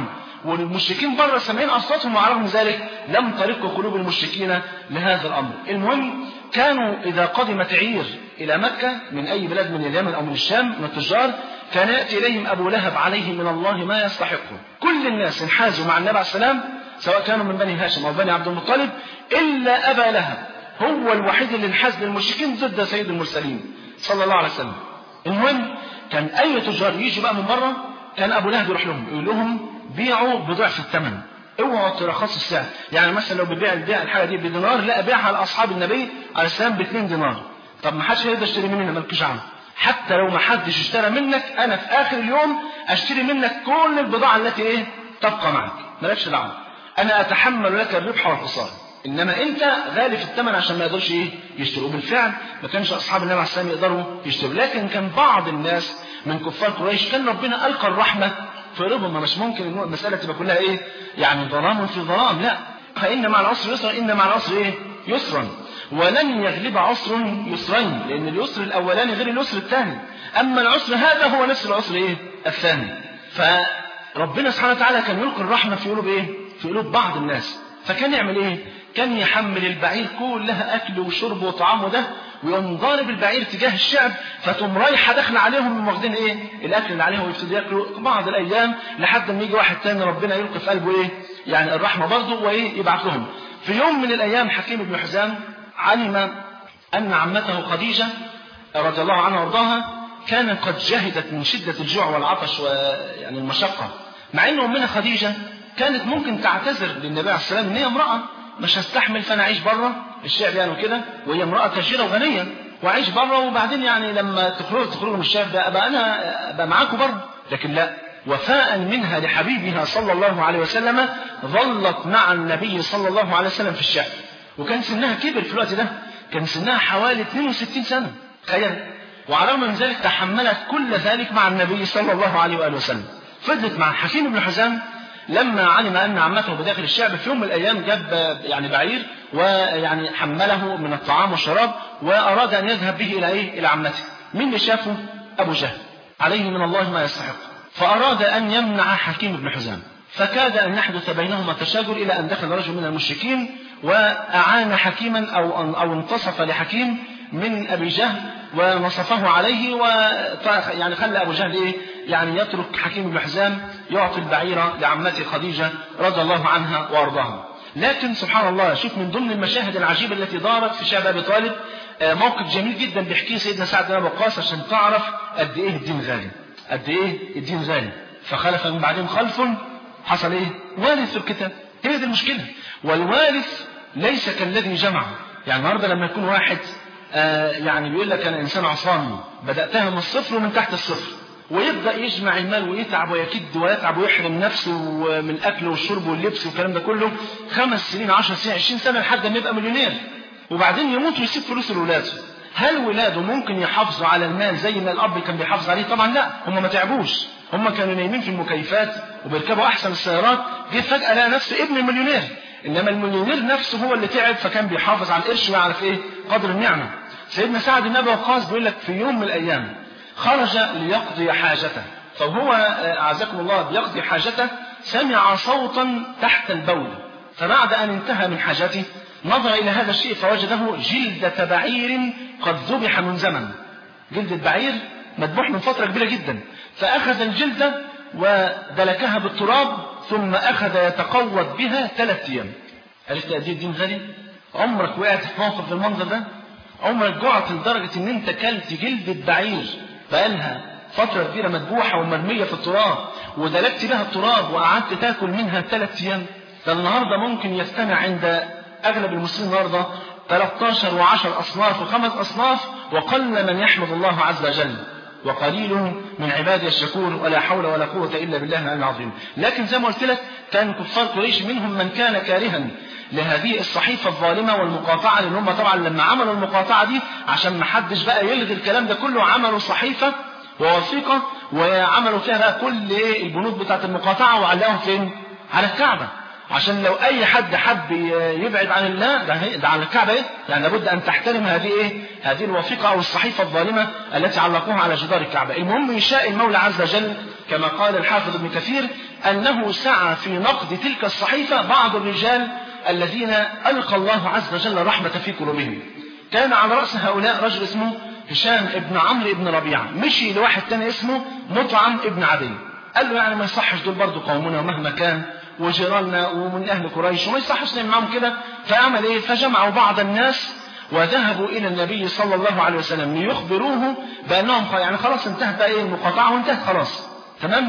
والمشركين بره سامعين اصواتهم وعلى رغم ذلك لم ترق قلوب المشركين لهذا الامر المهم كانوا اذا قدمت عير الى مكه من اي بلاد من اليمن او من الشام من التجار كان ياتي اليهم ابو لهب عليه من الله ما يستحقه كل الناس انحازوا مع النبي عليه السلام سواء كانوا من بني هاشم او بني عبد المطلب الا ابا لهب هو الوحيد اللي انحاز للمشركين ضد سيد المرسلين صلى الله عليه وسلم المهم كان اي تجار يجي بقى من بره كان ابو لهب يروح لهم يقول لهم بيعوا بضعف الثمن اوعوا ترخصوا السعر يعني مثلا لو ببيع البيع الحاجه دي بدينار لا ابيعها لاصحاب النبي عليه السلام ب 2 دينار طب ما حدش هيقدر يشتري مننا مالكش عنه حتى لو ما حدش اشترى منك انا في اخر اليوم اشتري منك كل البضاعه التي ايه تبقى معك مالكش دعوه انا اتحمل لك الربح والخساره انما انت غالي في الثمن عشان ما يقدرش ايه يشتروا بالفعل ما كانش اصحاب النبي عليه السلام يقدروا يشتروا لكن كان بعض الناس من كفار قريش كان ربنا القى الرحمه في قلوبهم ما مش ممكن ان المساله تبقى كلها ايه يعني ظلام في ظلام لا فان مع العسر يسرا ان مع العسر ايه يسرا ولن يغلب عسر يسرين لان اليسر الاولاني غير اليسر الثاني اما العسر هذا هو نفس العسر ايه الثاني فربنا سبحانه وتعالى كان يلقي الرحمه في قلوب ايه في قلوب بعض الناس فكان يعمل ايه كان يحمل البعير كلها اكل وشرب وطعام وده ويقوم ضارب البعير تجاه الشعب فتقوم رايحه داخله عليهم واخدين ايه الاكل اللي عليهم ويبتدوا ياكلوا بعض الايام لحد ما يجي واحد تاني ربنا يلقي في قلبه ايه يعني الرحمه برضه وايه يبعث لهم في يوم من الايام حكيم بن حزام علم ان عمته خديجه رضي الله عنها وارضاها كانت قد جهدت من شده الجوع والعطش ويعني المشقه مع ان امنا خديجه كانت ممكن تعتذر للنبي عليه السلام ان هي امراه مش هستحمل فانا اعيش بره الشعب يعني كده وهي امراه تاجره وغنيه واعيش بره وبعدين يعني لما تخرجوا تخرجوا من الشعب ده ابقى انا ابقى معاكم بره لكن لا وفاء منها لحبيبها صلى الله عليه وسلم ظلت مع النبي صلى الله عليه وسلم في الشعب وكان سنها كبر في الوقت ده كان سنها حوالي 62 سنه تخيل وعلى الرغم من ذلك تحملت كل ذلك مع النبي صلى الله عليه واله وسلم فضلت مع حكيم بن حزام لما علم ان عمته بداخل الشعب في يوم من الايام جاب يعني بعير ويعني حمله من الطعام والشراب واراد ان يذهب به الى ايه؟ الى عمته. مين اللي شافه؟ ابو جهل. عليه من الله ما يستحق. فاراد ان يمنع حكيم بن حزام. فكاد ان يحدث بينهما تشاجر الى ان دخل رجل من المشركين واعان حكيما او او انتصف لحكيم من ابي جهل ونصفه عليه و يعني خلى ابو جهل ايه؟ يعني يترك حكيم بن حزام يعطي البعير لعمته خديجه رضي الله عنها وارضاها. لكن سبحان الله شوف من ضمن المشاهد العجيبه التي دارت في شعب ابي طالب موقف جميل جدا بيحكيه سيدنا سعد بن وقاص عشان تعرف قد ايه الدين غالي. قد ايه الدين غالي. فخلف من بعدهم خلف حصل ايه؟ وارث في الكتاب. هي دي المشكله. والوارث ليس كالذي جمع. يعني النهارده لما يكون واحد آه يعني بيقول لك انا انسان عصامي بداتها من الصفر ومن تحت الصفر ويبدا يجمع المال ويتعب ويكد ويتعب ويحرم نفسه من الاكل والشرب واللبس والكلام ده كله خمس سنين 10 سنين 20 سنه لحد ما يبقى مليونير وبعدين يموت ويسيب فلوس لولاده هل ولاده ممكن يحافظوا على المال زي ما الاب كان بيحافظ عليه طبعا لا هم ما تعبوش هم كانوا نايمين في المكيفات وبيركبوا احسن السيارات جه فجاه لقى نفسه ابن مليونير انما المليونير نفسه هو اللي تعب فكان بيحافظ على القرش ويعرف ايه قدر النعمه سيدنا سعد بن ابي وقاص بيقول لك في يوم من الايام خرج ليقضي حاجته فهو اعزكم الله بيقضي حاجته سمع صوتا تحت البول فبعد ان انتهى من حاجته نظر الى هذا الشيء فوجده جلدة بعير قد ذبح من زمن جلدة بعير مذبوح من فترة كبيرة جدا فأخذ الجلدة ودلكها بالتراب ثم أخذ يتقوض بها ثلاث أيام عرفت قد الدين غالي؟ عمرك وقعت في موقف بالمنظر ده؟ عمرك جعت لدرجة إن أنت كلت جلدة بعير بقالها فترة كبيرة مذبوحة ومرمية في التراب ودلكت بها التراب وقعدت تاكل منها ثلاث أيام ده النهاردة ممكن يجتمع عند أغلب المسلمين النهاردة 13 و10 أصناف وخمس أصناف وقل من يحمد الله عز وجل وقليل من عبادي الشكور ولا حول ولا قوة إلا بالله العلي العظيم لكن زي ما قلت لك كان كفار قريش منهم من كان كارها لهذه الصحيفة الظالمة والمقاطعة لأن هم طبعا لما عملوا المقاطعة دي عشان ما حدش بقى يلغي الكلام ده كله عملوا صحيفة ووثيقة وعملوا فيها بقى كل ايه البنود بتاعت المقاطعة وعلقوها فين؟ على الكعبة عشان لو اي حد حب يبعد عن الله ده, ده على الكعبه ايه؟ يعني لابد ان تحترم هذه ايه؟ هذه الوثيقه او الصحيفه الظالمه التي علقوها على جدار الكعبه، المهم يشاء المولى عز وجل كما قال الحافظ ابن كثير أنه سعى في نقد تلك الصحيفة بعض الرجال الذين ألقى الله عز وجل رحمة في قلوبهم كان على رأس هؤلاء رجل اسمه هشام ابن عمرو ابن ربيعة مشي لواحد تاني اسمه مطعم ابن عدي قال له يعني ما يصحش دول برضه قومنا مهما كان وجيراننا ومن أهل قريش وما يصحش نعمل معاهم كده فعمل إيه فجمعوا بعض الناس وذهبوا إلى النبي صلى الله عليه وسلم ليخبروه بأنهم يعني خلاص انتهت بقى إيه المقاطعة وانتهت خلاص تمام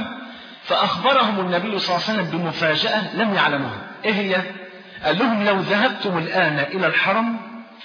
فأخبرهم النبي صلى الله عليه وسلم بمفاجأة لم يعلموها إيه هي؟ قال لهم لو ذهبتم الآن إلى الحرم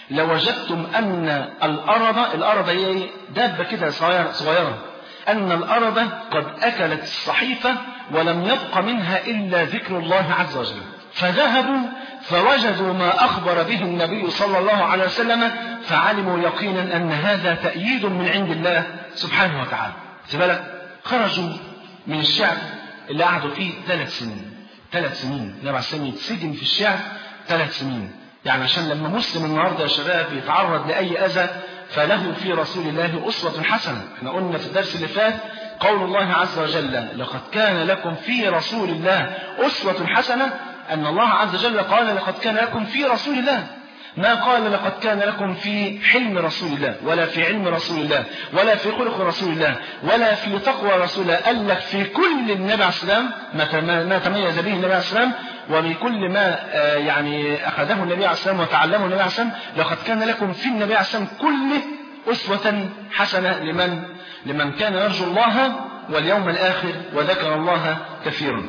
لوجدتم أن الأرض الأرض هي دابة كده صغيرة, صغيرة أن الأرض قد أكلت الصحيفة ولم يبق منها إلا ذكر الله عز وجل فذهبوا فوجدوا ما أخبر به النبي صلى الله عليه وسلم فعلموا يقينا أن هذا تأييد من عند الله سبحانه وتعالى بالك خرجوا من الشعب اللي قعدوا فيه ثلاث سنين ثلاث سنين النبي عليه السلام يتسجن في الشعب ثلاث سنين يعني عشان لما مسلم النهارده يا شباب يتعرض لأي أذى فله في رسول الله أسوة حسنة احنا قلنا في الدرس اللي فات قول الله عز وجل لقد كان لكم في رسول الله أسوة حسنة أن الله عز وجل قال لقد كان لكم في رسول الله ما قال لقد كان لكم في حلم رسول الله ولا في علم رسول الله ولا في خلق رسول الله ولا في تقوى رسول الله قال لك في كل النبي عليه السلام ما تميز به النبي عليه السلام وبكل ما يعني أخذه النبي عليه السلام وتعلمه النبي عليه السلام لقد كان لكم في النبي عليه السلام كله أسوة حسنة لمن لمن كان يرجو الله واليوم الآخر وذكر الله كثيرا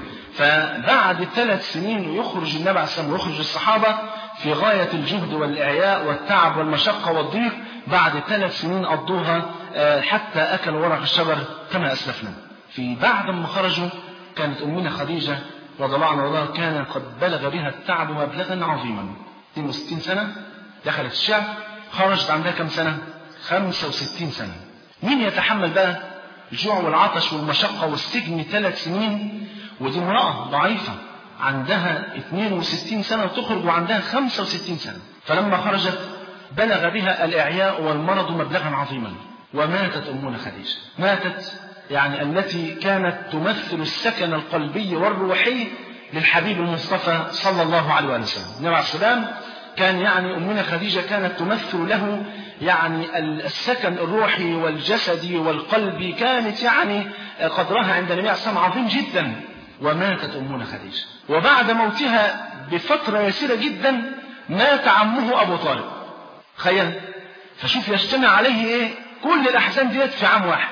فبعد ثلاث سنين يخرج النبي عليه السلام ويخرج الصحابة في غاية الجهد والإعياء والتعب والمشقة والضيق بعد ثلاث سنين قضوها حتى أكلوا ورق الشجر كما أسلفنا في بعد ما خرجوا كانت أمنا خديجة رضي الله عنها وارضاها كان قد بلغ بها التعب مبلغا عظيما 62 سنة دخلت الشعب خرجت عندها كم سنة 65 سنة مين يتحمل بقى الجوع والعطش والمشقة والسجن ثلاث سنين ودي امرأة ضعيفة عندها 62 سنة وتخرج وعندها 65 سنة فلما خرجت بلغ بها الإعياء والمرض مبلغا عظيما وماتت أمنا خديجة ماتت يعني التي كانت تمثل السكن القلبي والروحي للحبيب المصطفى صلى الله عليه وسلم النبي عليه السلام كان يعني أمنا خديجة كانت تمثل له يعني السكن الروحي والجسدي والقلبي كانت يعني قدرها عند النبي عليه السلام عظيم جدا وماتت أمنا خديجة وبعد موتها بفترة يسيرة جدا مات عمه أبو طالب تخيل فشوف يجتمع عليه إيه كل الأحزان ديت في عام واحد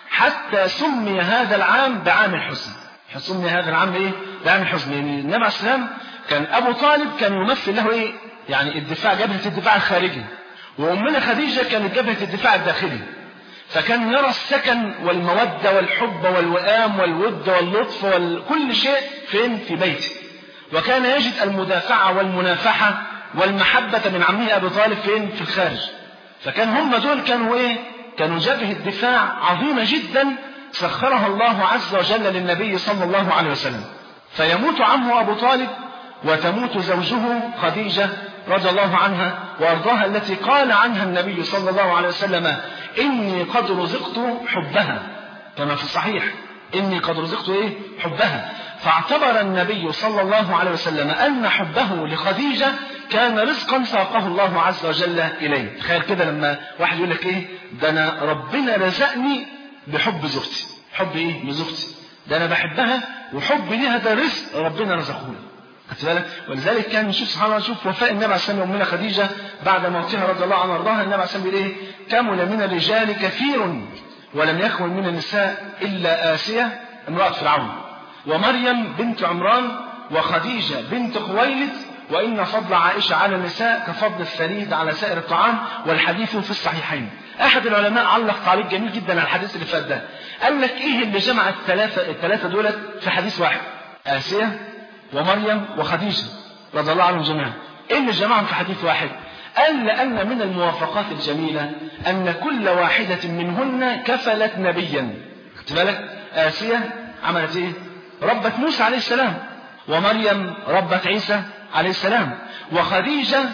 حتى سمي هذا العام بعام الحزن سمي هذا العام إيه بعام الحزن يعني النبي عليه السلام كان أبو طالب كان يمثل له إيه يعني الدفاع جبهة الدفاع الخارجي وأمنا خديجة كانت جبهة الدفاع الداخلي فكان يرى السكن والمودة والحب والوئام والود واللطف وكل شيء فين في بيته وكان يجد المدافعة والمنافحة والمحبة من عمه أبي طالب فين في الخارج فكان هم دول كانوا إيه كانوا جبهة دفاع عظيمة جدا سخرها الله عز وجل للنبي صلى الله عليه وسلم فيموت عمه أبو طالب وتموت زوجه خديجة رضي الله عنها وأرضاها التي قال عنها النبي صلى الله عليه وسلم إني قد رزقت حبها كما في الصحيح إني قد رزقت إيه حبها فاعتبر النبي صلى الله عليه وسلم أن حبه لخديجة كان رزقا ساقه الله عز وجل إليه تخيل كده لما واحد يقول لك إيه ده أنا ربنا رزقني بحب زوجتي حب إيه لزوجتي ده أنا بحبها وحب ليها ده رزق ربنا رزقه لي خدت بالك ولذلك كان نشوف سبحان الله نشوف وفاء النبي عليه السلام امنا خديجه بعد موتها رضي الله عنها وارضاها النبي عليه السلام بيقول ايه؟ كمل من الرجال كثير ولم يكمل من النساء الا اسيه امراه فرعون ومريم بنت عمران وخديجه بنت خويلد وان فضل عائشه على النساء كفضل الثريد على سائر الطعام والحديث في الصحيحين. احد العلماء علق تعليق جميل جدا على الحديث اللي فات ده. قال لك ايه اللي جمع الثلاثه الثلاثه دولت في حديث واحد؟ اسيه ومريم وخديجة رضي الله عنهم جميعا إيه اللي جمعهم في حديث واحد قال لأن من الموافقات الجميلة أن كل واحدة منهن كفلت نبيا خدت بالك آسية عملت إيه ربت موسى عليه السلام ومريم ربت عيسى عليه السلام وخديجة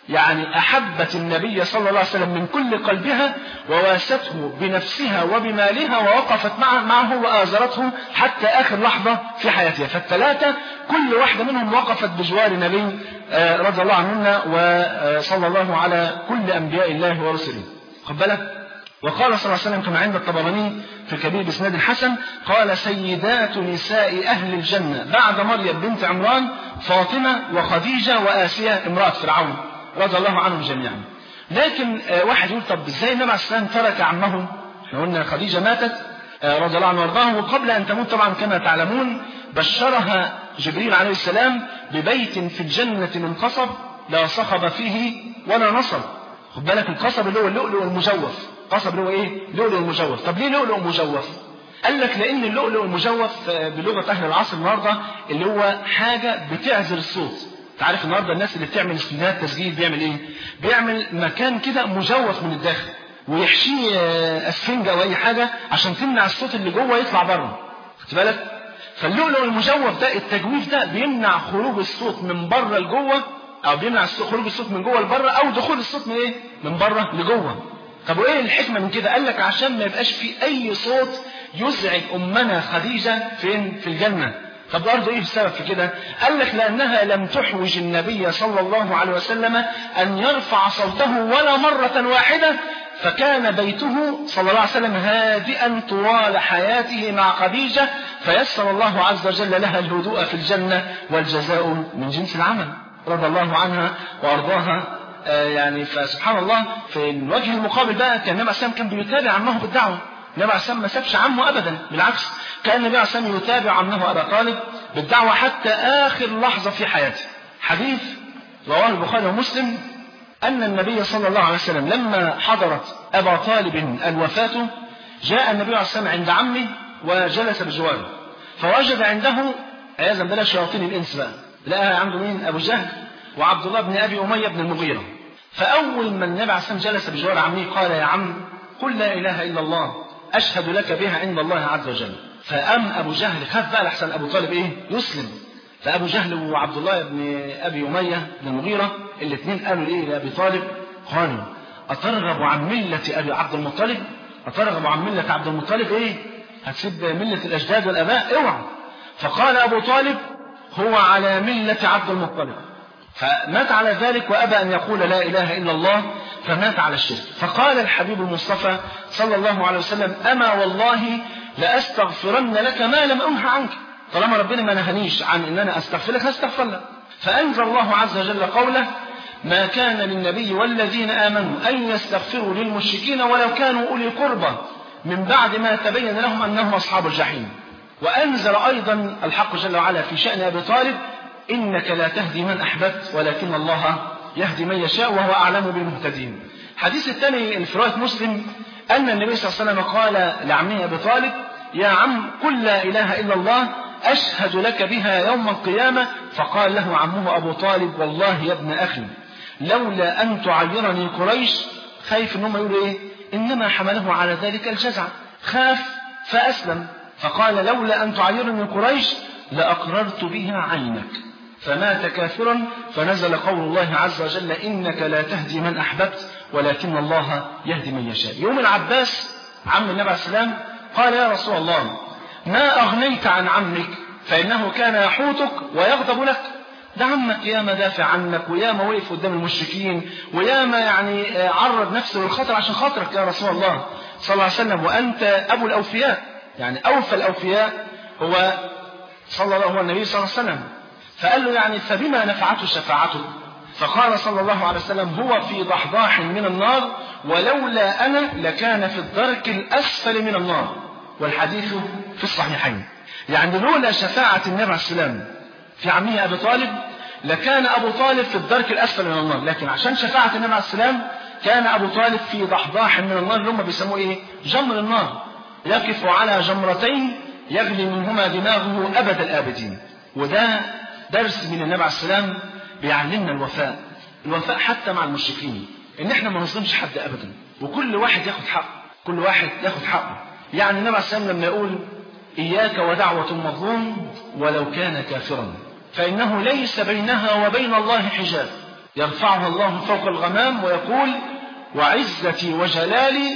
يعني أحبت النبي صلى الله عليه وسلم من كل قلبها وواسته بنفسها وبمالها ووقفت معه, معه وآزرته حتى آخر لحظة في حياتها فالثلاثة كل واحدة منهم وقفت بجوار النبي رضي الله عنهن وصلى الله على كل أنبياء الله ورسله خد بالك وقال صلى الله عليه وسلم كما عند الطبراني في الكبير بإسناد الحسن قال سيدات نساء أهل الجنة بعد مريم بنت عمران فاطمة وخديجة وآسية امرأة فرعون رضي الله عنهم جميعا لكن واحد يقول طب ازاي النبي عليه السلام ترك عمه احنا قلنا خديجة ماتت رضي الله عنها وارضاها وقبل ان تموت طبعا كما تعلمون بشرها جبريل عليه السلام ببيت في الجنة من قصب لا صخب فيه ولا نصب خد بالك القصب اللي هو اللؤلؤ المجوف قصب اللي هو ايه لؤلؤ المجوف طب ليه لؤلؤ مجوف قال لك لان اللؤلؤ المجوف بلغه اهل العصر النهارده اللي هو حاجه بتعزل الصوت تعرف النهارده الناس اللي بتعمل استوديوهات تسجيل بيعمل ايه بيعمل مكان كده مجوف من الداخل ويحشيه اسفنجه او اي حاجه عشان تمنع الصوت اللي جوه يطلع بره خد بالك فاللؤلؤ المجوف ده التجويف ده بيمنع خروج الصوت من بره لجوه او بيمنع خروج الصوت من جوه لبره او دخول الصوت من ايه من بره لجوه طب وايه الحكمه من كده قال لك عشان ما يبقاش في اي صوت يزعج امنا خديجه فين في الجنه طب برضه ايه السبب في كده قال لك لانها لم تحوج النبي صلى الله عليه وسلم ان يرفع صوته ولا مره واحده فكان بيته صلى الله عليه وسلم هادئا طوال حياته مع خديجه فيسر الله عز وجل لها الهدوء في الجنه والجزاء من جنس العمل رضي الله عنها وارضاها يعني فسبحان الله في الوجه المقابل بقى كان النبي عليه كان بيتابع عمه بالدعوه النبي عليه ما سابش عمه ابدا بالعكس كان النبي عليه يتابع عمه ابا طالب بالدعوه حتى اخر لحظه في حياته حديث رواه البخاري ومسلم ان النبي صلى الله عليه وسلم لما حضرت ابا طالب الوفاه جاء النبي عليه الصلاه عند عمه وجلس بجواره فوجد عنده عياذا بالله شياطين الانس بقى لقى عنده مين ابو جهل وعبد الله بن ابي اميه بن المغيره فاول ما النبي عليه الصلاه جلس بجوار عمه قال يا عم قل لا اله الا الله اشهد لك بها عند الله عز وجل فقام ابو جهل خاف بقى لحسن ابو طالب ايه يسلم فابو جهل وعبد الله بن ابي اميه بن المغيره الاثنين قالوا ايه لابي طالب قالوا اترغب عن مله ابي عبد المطلب اترغب عن مله عبد المطلب ايه هتسيب مله الاجداد والاباء اوعى فقال ابو طالب هو على مله عبد المطلب فمات على ذلك وابى ان يقول لا اله الا الله فمات على الشرك فقال الحبيب المصطفى صلى الله عليه وسلم اما والله لاستغفرن لك ما لم انه عنك طالما ربنا ما نهنيش عن ان انا استغفر لك هستغفر لك فانزل الله عز وجل قوله ما كان للنبي والذين امنوا ان يستغفروا للمشركين ولو كانوا اولي قربى من بعد ما تبين لهم انهم اصحاب الجحيم وانزل ايضا الحق جل وعلا في شان ابي طالب إنك لا تهدي من أحببت ولكن الله يهدي من يشاء وهو أعلم بالمهتدين الحديث الثاني في رواية مسلم أن النبي صلى الله عليه وسلم قال لعمه أبي طالب يا عم قل لا إله إلا الله أشهد لك بها يوم القيامة فقال له عمه أبو طالب والله يا ابن أخي لولا أن تعيرني قريش خايف إنهم يقولوا إيه إنما حمله على ذلك الجزع خاف فأسلم فقال لولا أن تعيرني قريش لأقررت بها عينك فمات كافرا فنزل قول الله عز وجل إنك لا تهدي من أحببت ولكن الله يهدي من يشاء يوم العباس عم النبي عليه السلام قال يا رسول الله ما أغنيت عن عمك فإنه كان يحوطك ويغضب لك ده عمك ياما دافع عنك وياما وقف قدام المشركين وياما يعني عرض نفسه للخطر عشان خاطرك يا رسول الله صلى الله عليه وسلم وأنت أبو الأوفياء يعني أوفى الأوفياء هو صلى الله هو النبي صلى الله عليه وسلم فقال له يعني فبما نفعته شفاعته فقال صلى الله عليه وسلم هو في ضحضاح من النار ولولا أنا لكان في الدرك الأسفل من النار والحديث في الصحيحين يعني لولا شفاعة النبي عليه السلام في عمه أبي طالب لكان أبو طالب في الدرك الأسفل من النار لكن عشان شفاعة النبي عليه السلام كان أبو طالب في ضحضاح من النار اللي هم بيسموه إيه جمر النار يقف على جمرتين يغلي منهما دماغه أبد الآبدين وده درس من النبي عليه السلام بيعلمنا الوفاء الوفاء حتى مع المشركين ان احنا ما نظلمش حد ابدا وكل واحد ياخد حقه كل واحد ياخد حقه يعني النبي عليه السلام لما يقول اياك ودعوه المظلوم ولو كان كافرا فانه ليس بينها وبين الله حجاب يرفعها الله فوق الغمام ويقول وعزتي وجلالي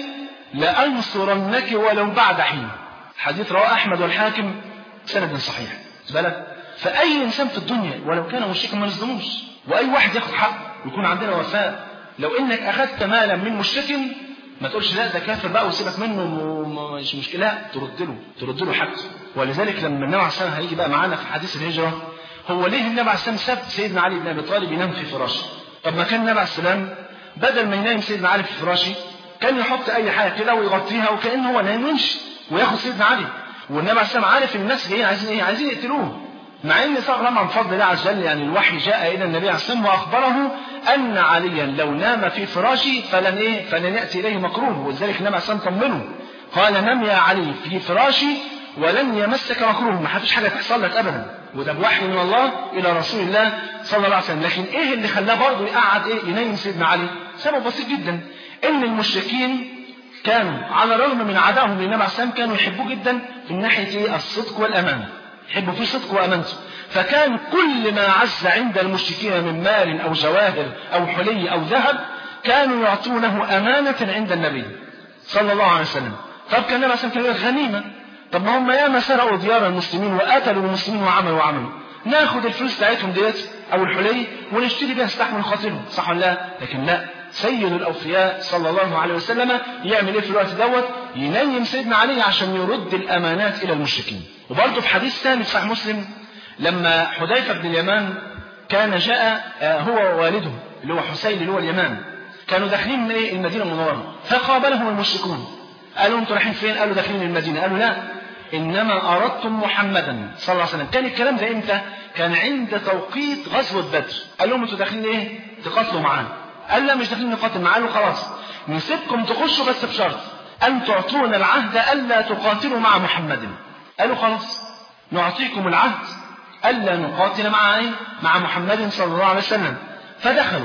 لأنصرنك ولو بعد حين حديث رواه أحمد والحاكم سند صحيح بالك فأي إنسان في الدنيا ولو كان مشركا ما نظلموش وأي واحد ياخد حق ويكون عندنا وفاء لو إنك أخذت مالا من مشرك ما تقولش لا ده كافر بقى وسيبك منه مش مشكلة ترد له ترد له حقه ولذلك لما النبي عليه الصلاة هيجي بقى معانا في حديث الهجرة هو ليه النبي عليه السلام ساب سيدنا علي بن أبي طالب ينام في فراشه طب ما كان النبي عليه السلام بدل ما ينام سيدنا علي في فراشه كان يحط أي حاجة كده ويغطيها وكأنه هو نايم ويمشي وياخد سيدنا علي والنبي عليه السلام عارف الناس جايين عايزين ايه عايزين يقتلوه مع ان طبعا عن فضل الله عز وجل يعني الوحي جاء الى النبي عليه السلام واخبره ان عليا لو نام في فراشي فلن ايه فلن ياتي اليه مكروه ولذلك النبي عليه السلام طمنه قال نم يا علي في فراشي ولن يمسك مكروه ما فيش حاجه تحصل لك ابدا وده بوحي من الله الى رسول الله صلى الله عليه وسلم لكن ايه اللي خلاه برضه يقعد ايه ينيم سيدنا علي سبب بسيط جدا ان المشركين كانوا على الرغم من عدائهم للنبي عليه السلام كانوا يحبوه جدا من ناحيه ايه الصدق والامانه يحبوا فيه صدق وامانته فكان كل ما عز عند المشركين من مال او جواهر او حلي او ذهب كانوا يعطونه امانه عند النبي صلى الله عليه وسلم طب كان النبي عليه السلام غنيمه طب ما هم ياما سرقوا ديار المسلمين وقتلوا المسلمين وعملوا وعملوا ناخد الفلوس بتاعتهم ديت او الحلي ونشتري بيها سلاح ونقاتلهم صح ولا لا لكن لا سيد الأوفياء صلى الله عليه وسلم يعمل إيه في الوقت دوت ينيم سيدنا علي عشان يرد الأمانات إلى المشركين وبرضه في حديث ثاني في صحيح مسلم لما حذيفة بن اليمان كان جاء هو ووالده اللي هو حسين اللي هو اليمان كانوا داخلين من إيه المدينة المنورة فقابلهم المشركون قالوا انتوا رايحين فين؟ قالوا داخلين المدينة قالوا لا إنما أردتم محمدا صلى الله عليه وسلم كان الكلام ده إمتى؟ كان عند توقيت غزوة بدر قال لهم انتوا داخلين إيه؟ تقاتلوا معانا قال لا مش داخلين نقاتل معاه قالوا خلاص نسيبكم تخشوا بس بشرط أن تعطونا العهد ألا تقاتلوا مع محمد قالوا خلاص نعطيكم العهد ألا نقاتل مع إيه؟ مع محمد صلى الله عليه وسلم فدخلوا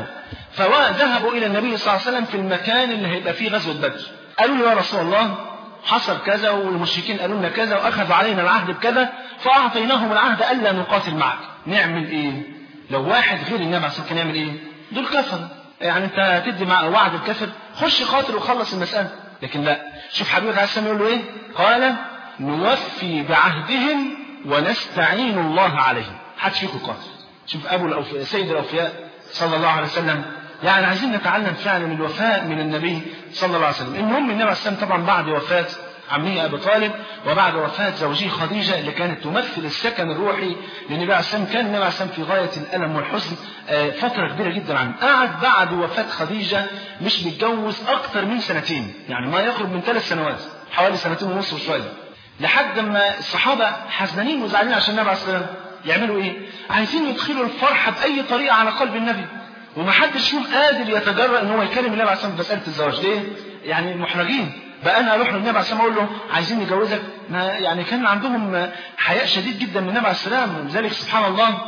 فذهبوا إلى النبي صلى الله عليه وسلم في المكان اللي هيبقى فيه غزوة بدر قالوا له يا رسول الله حصل كذا والمشركين قالوا لنا كذا وأخذوا علينا العهد بكذا فأعطيناهم العهد ألا نقاتل معك نعمل إيه لو واحد غير النبي عليه الصلاة والسلام كان يعمل إيه دول كفر يعني انت هتدي مع وعد الكافر خش قاتل وخلص المسألة لكن لا شوف حبيبك عليه السلام يقول له ايه قال نوفي بعهدهم ونستعين الله عليهم حدش فيكم قاتل شوف ابو الأوفياء سيد الاوفياء صلى الله عليه وسلم يعني عايزين نتعلم فعلا الوفاء من النبي صلى الله عليه وسلم المهم النبي عليه السلام طبعا بعد وفاة عمه أبي طالب وبعد وفاة زوجه خديجة اللي كانت تمثل السكن الروحي للنبي عليه السلام كان النبي عليه السلام في غاية الألم والحزن فترة كبيرة جدا عنه قعد بعد وفاة خديجة مش متجوز أكتر من سنتين يعني ما يقرب من ثلاث سنوات حوالي سنتين ونص وشوية لحد ما الصحابة حزنانين وزعلانين عشان النبي عليه السلام يعملوا ايه؟ عايزين يدخلوا الفرحة بأي طريقة على قلب النبي ومحدش فيهم قادر يتجرأ ان هو يكلم النبي عليه السلام في مسألة الزواج ليه؟ يعني محرجين بقى انا اروح للنبي عليه السلام اقول له عايزين نجوزك ما يعني كان عندهم حياء شديد جدا من النبي عليه السلام لذلك سبحان الله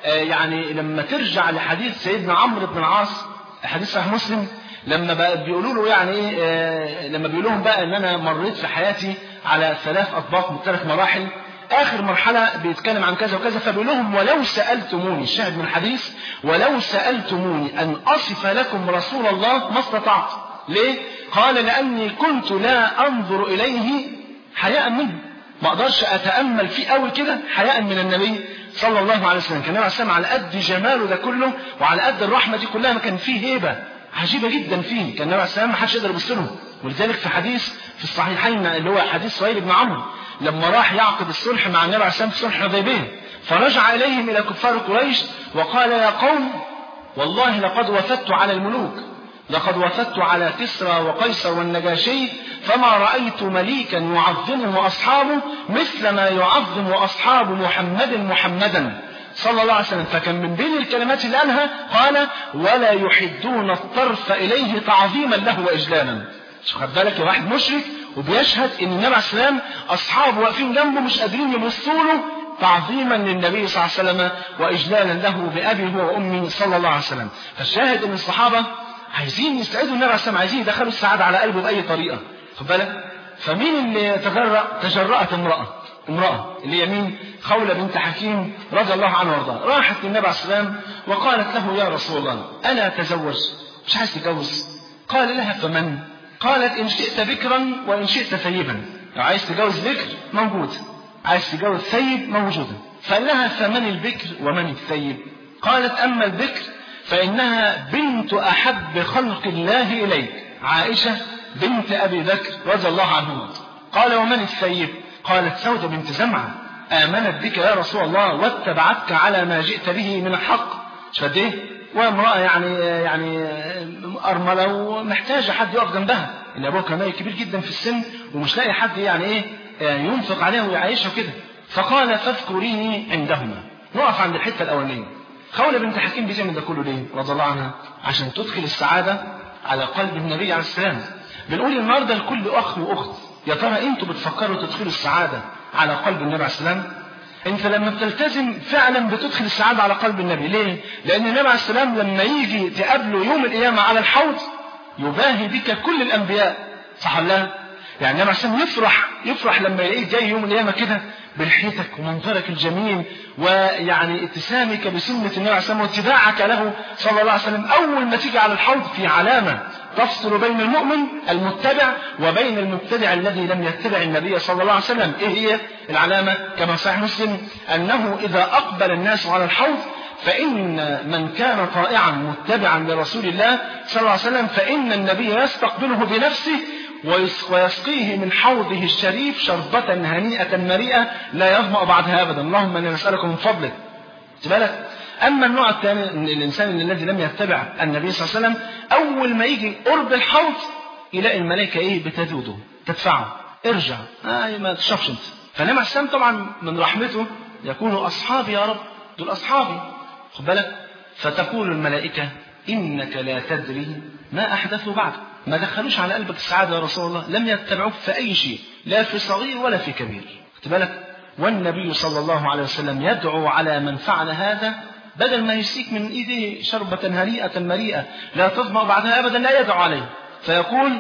يعني لما ترجع لحديث سيدنا عمرو بن العاص حديث صحيح مسلم لما بقى بيقولوا له يعني ايه لما بيقول لهم بقى ان انا مريت في حياتي على ثلاث اطباق من ثلاث مراحل اخر مرحله بيتكلم عن كذا وكذا فبيقول لهم ولو سالتموني الشاهد من الحديث ولو سالتموني ان اصف لكم رسول الله ما استطعت ليه قال لاني كنت لا انظر اليه حياء منه ما اقدرش اتامل فيه قوي كده حياء من النبي صلى الله عليه وسلم كان النبي عليه السلام على قد جماله ده كله وعلى قد الرحمه دي كلها ما كان فيه هيبه عجيبه جدا فيه كان النبي عليه السلام ما حدش يقدر يبص له ولذلك في حديث في الصحيحين اللي هو حديث سهيل بن عمرو لما راح يعقد الصلح مع النبي عليه السلام في صلح حديبيه فرجع اليهم الى كفار قريش وقال يا قوم والله لقد وفدت على الملوك لقد وفدت على كسرى وقيصر والنجاشي فما رأيت مليكا يعظمه أصحابه مثل ما يعظم أصحاب محمد محمدا صلى الله عليه وسلم فكان من بين الكلمات اللي قالها قال ولا يحدون الطرف إليه تعظيما له وإجلالا شوف خد بالك واحد مشرك وبيشهد ان النبي عليه السلام اصحابه واقفين جنبه مش قادرين يبصوا له تعظيما للنبي صلى الله عليه وسلم واجلالا له بابي هو وامي صلى الله عليه وسلم فالشاهد ان الصحابه عايزين يسعدوا النبي عليه السلام عايزين يدخلوا السعاده على قلبه باي طريقه خد بالك فمين اللي تجرأ تجرأت امرأة امرأة اللي هي مين؟ خولة بنت حكيم رضي الله عنها وارضاها راحت للنبي عليه السلام وقالت له يا رسول الله أنا أتزوج مش عايز تتجوز قال لها فمن؟ قالت إن شئت بكرا وإن شئت ثيبا لو عايز تتجوز بكر موجود عايز تتجوز ثيب موجودة فقال لها فمن البكر ومن الثيب قالت أما البكر فإنها بنت أحب خلق الله إليك عائشة بنت أبي بكر رضي الله عنهما قال ومن الثيب قالت سودة بنت زمعة آمنت بك يا رسول الله واتبعتك على ما جئت به من الحق مش قد ايه وامرأة يعني يعني أرملة ومحتاجة حد يقف جنبها إن أبوها كان كبير جدا في السن ومش لاقي حد يعني إيه ينفق عليها ويعيشها كده فقال فاذكريني عندهما نقف عند الحتة الأولانية خولة بنت حكيم بتعمل ده كله ليه؟ رضي الله عنها عشان تدخل السعادة على قلب النبي عليه السلام بنقول النهارده لكل أخ وأخت يا ترى أنتوا بتفكروا تدخلوا السعادة على قلب النبي عليه السلام؟ انت لما بتلتزم فعلا بتدخل السعادة على قلب النبي ليه لان النبي عليه السلام لما يجي تقابله يوم القيامة على الحوض يباهي بك كل الانبياء صح ولا لا يعني النبي عليه السلام يفرح يفرح لما يلاقيك جاي يوم القيامة كده بلحيتك ومنظرك الجميل ويعني اتسامك بسنة النبي عليه السلام واتباعك له صلى الله عليه وسلم أول ما تيجي على الحوض في علامة تفصل بين المؤمن المتبع وبين المبتدع الذي لم يتبع النبي صلى الله عليه وسلم ايه هي العلامة كما صحيح مسلم أنه إذا أقبل الناس على الحوض فإن من كان طائعا متبعا لرسول الله صلى الله عليه وسلم فإن النبي يستقبله بنفسه ويسقيه من حوضه الشريف شربة هنيئة مريئة لا يظمأ بعدها أبدا اللهم إنا نسألك من فضلك بالك أما النوع الثاني الإنسان الذي لم يتبع النبي صلى الله عليه وسلم أول ما يجي قرب الحوض يلاقي الملائكة إيه بتذوده تدفعه ارجع آه ما تشربش أنت فالنبي السلام طبعا من رحمته يكون أصحابي يا رب دول أصحابي خد بالك فتقول الملائكة إنك لا تدري ما أحدثوا بعد ما دخلوش على قلبك السعادة يا رسول الله لم يتبعوك في أي شيء لا في صغير ولا في كبير خد بالك والنبي صلى الله عليه وسلم يدعو على من فعل هذا بدل ما يسيك من ايده شربة هنيئة مريئة لا تظمأ بعدها ابدا لا يدعو عليه فيقول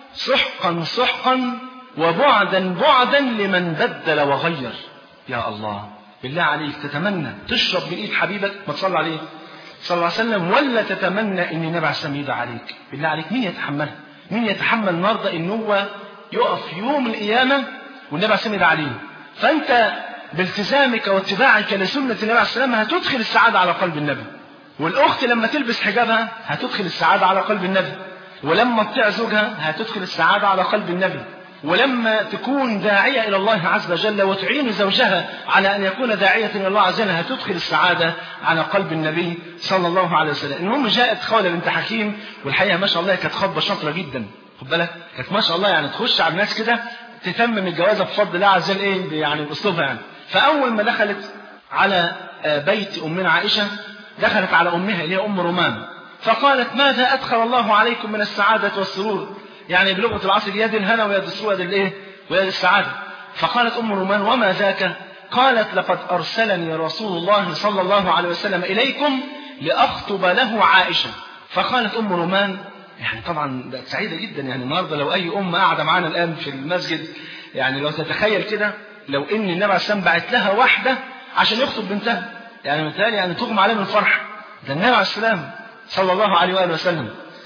سحقا سحقا وبعدا بعدا لمن بدل وغير يا الله بالله عليك تتمنى تشرب من ايد حبيبك ما تصلي عليه صلى الله عليه وسلم ولا تتمنى ان النبي عليه السلام يدعى عليك بالله عليك مين يتحملها مين يتحمل النهارده ان هو يقف يوم القيامه والنبي عليه السلام يدعى عليه فانت بالتزامك واتباعك لسنة النبي عليه السلام هتدخل السعادة على قلب النبي والأخت لما تلبس حجابها هتدخل السعادة على قلب النبي ولما تطيع زوجها هتدخل السعادة على قلب النبي ولما تكون داعية إلى الله عز وجل وتعين زوجها على أن يكون داعية إلى الله عز وجل هتدخل السعادة على قلب النبي صلى الله عليه وسلم المهم جاءت خولة بنت حكيم والحقيقة ما شاء الله كانت خطبة شاطرة جدا خد بالك كانت ما شاء الله يعني تخش على الناس كده تتمم الجوازة بفضل الله عز وجل إيه يعني بأسلوبها يعني فأول ما دخلت على بيت أمنا عائشة دخلت على أمها اللي هي أم رومان فقالت ماذا أدخل الله عليكم من السعادة والسرور يعني بلغة العصر يد الهنا ويد السرور ويد الإيه ويد السعادة فقالت أم رومان وما ذاك قالت لقد أرسلني رسول الله صلى الله عليه وسلم إليكم لأخطب له عائشة فقالت أم رومان يعني طبعا بقت سعيدة جدا يعني النهارده لو أي أم قاعدة معانا الآن في المسجد يعني لو تتخيل كده لو ان النبي عليه السلام بعت لها واحده عشان يخطب بنتها يعني مثال يعني تغمى عليه من الفرح ده النبي عليه السلام صلى الله عليه واله وسلم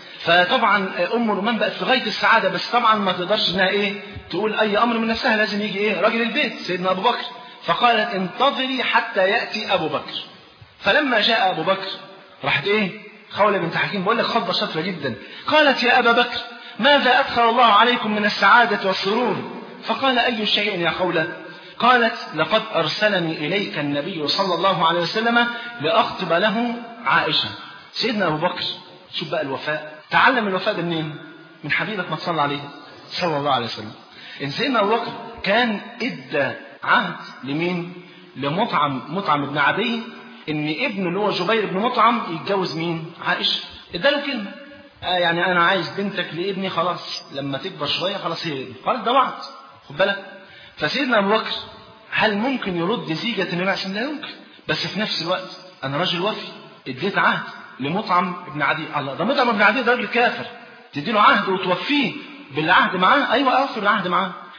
فطبعا ام رومان بقت في غايه السعاده بس طبعا ما تقدرش انها ايه تقول اي امر من نفسها لازم يجي ايه راجل البيت سيدنا ابو بكر فقالت انتظري حتى ياتي ابو بكر فلما جاء ابو بكر راحت ايه خولة بنت حكيم بقول لك خطبه شاطره جدا قالت يا ابا بكر ماذا ادخل الله عليكم من السعاده والسرور فقال اي شيء يا خوله قالت لقد أرسلني إليك النبي صلى الله عليه وسلم لأخطب له عائشة سيدنا أبو بكر شوف بقى الوفاء تعلم الوفاء ده منين من حبيبك ما تصلى عليه صلى الله عليه وسلم إن سيدنا أبو بكر كان إدى عهد لمين لمطعم مطعم بن عدي إن ابنه اللي هو جبير بن مطعم يتجوز مين عائشة اداله كلمة آه يعني أنا عايز بنتك لابني خلاص لما تكبر شوية خلاص هي خلاص ده وعد خد بالك فسيدنا ابو بكر هل ممكن يرد زيجة النبي عليه لا يمكن بس في نفس الوقت انا راجل وفي اديت عهد لمطعم ابن عدي الله ده مطعم ابن عدي ده راجل كافر تديله عهد وتوفيه بالعهد معاه ايوه اوفي بالعهد معاه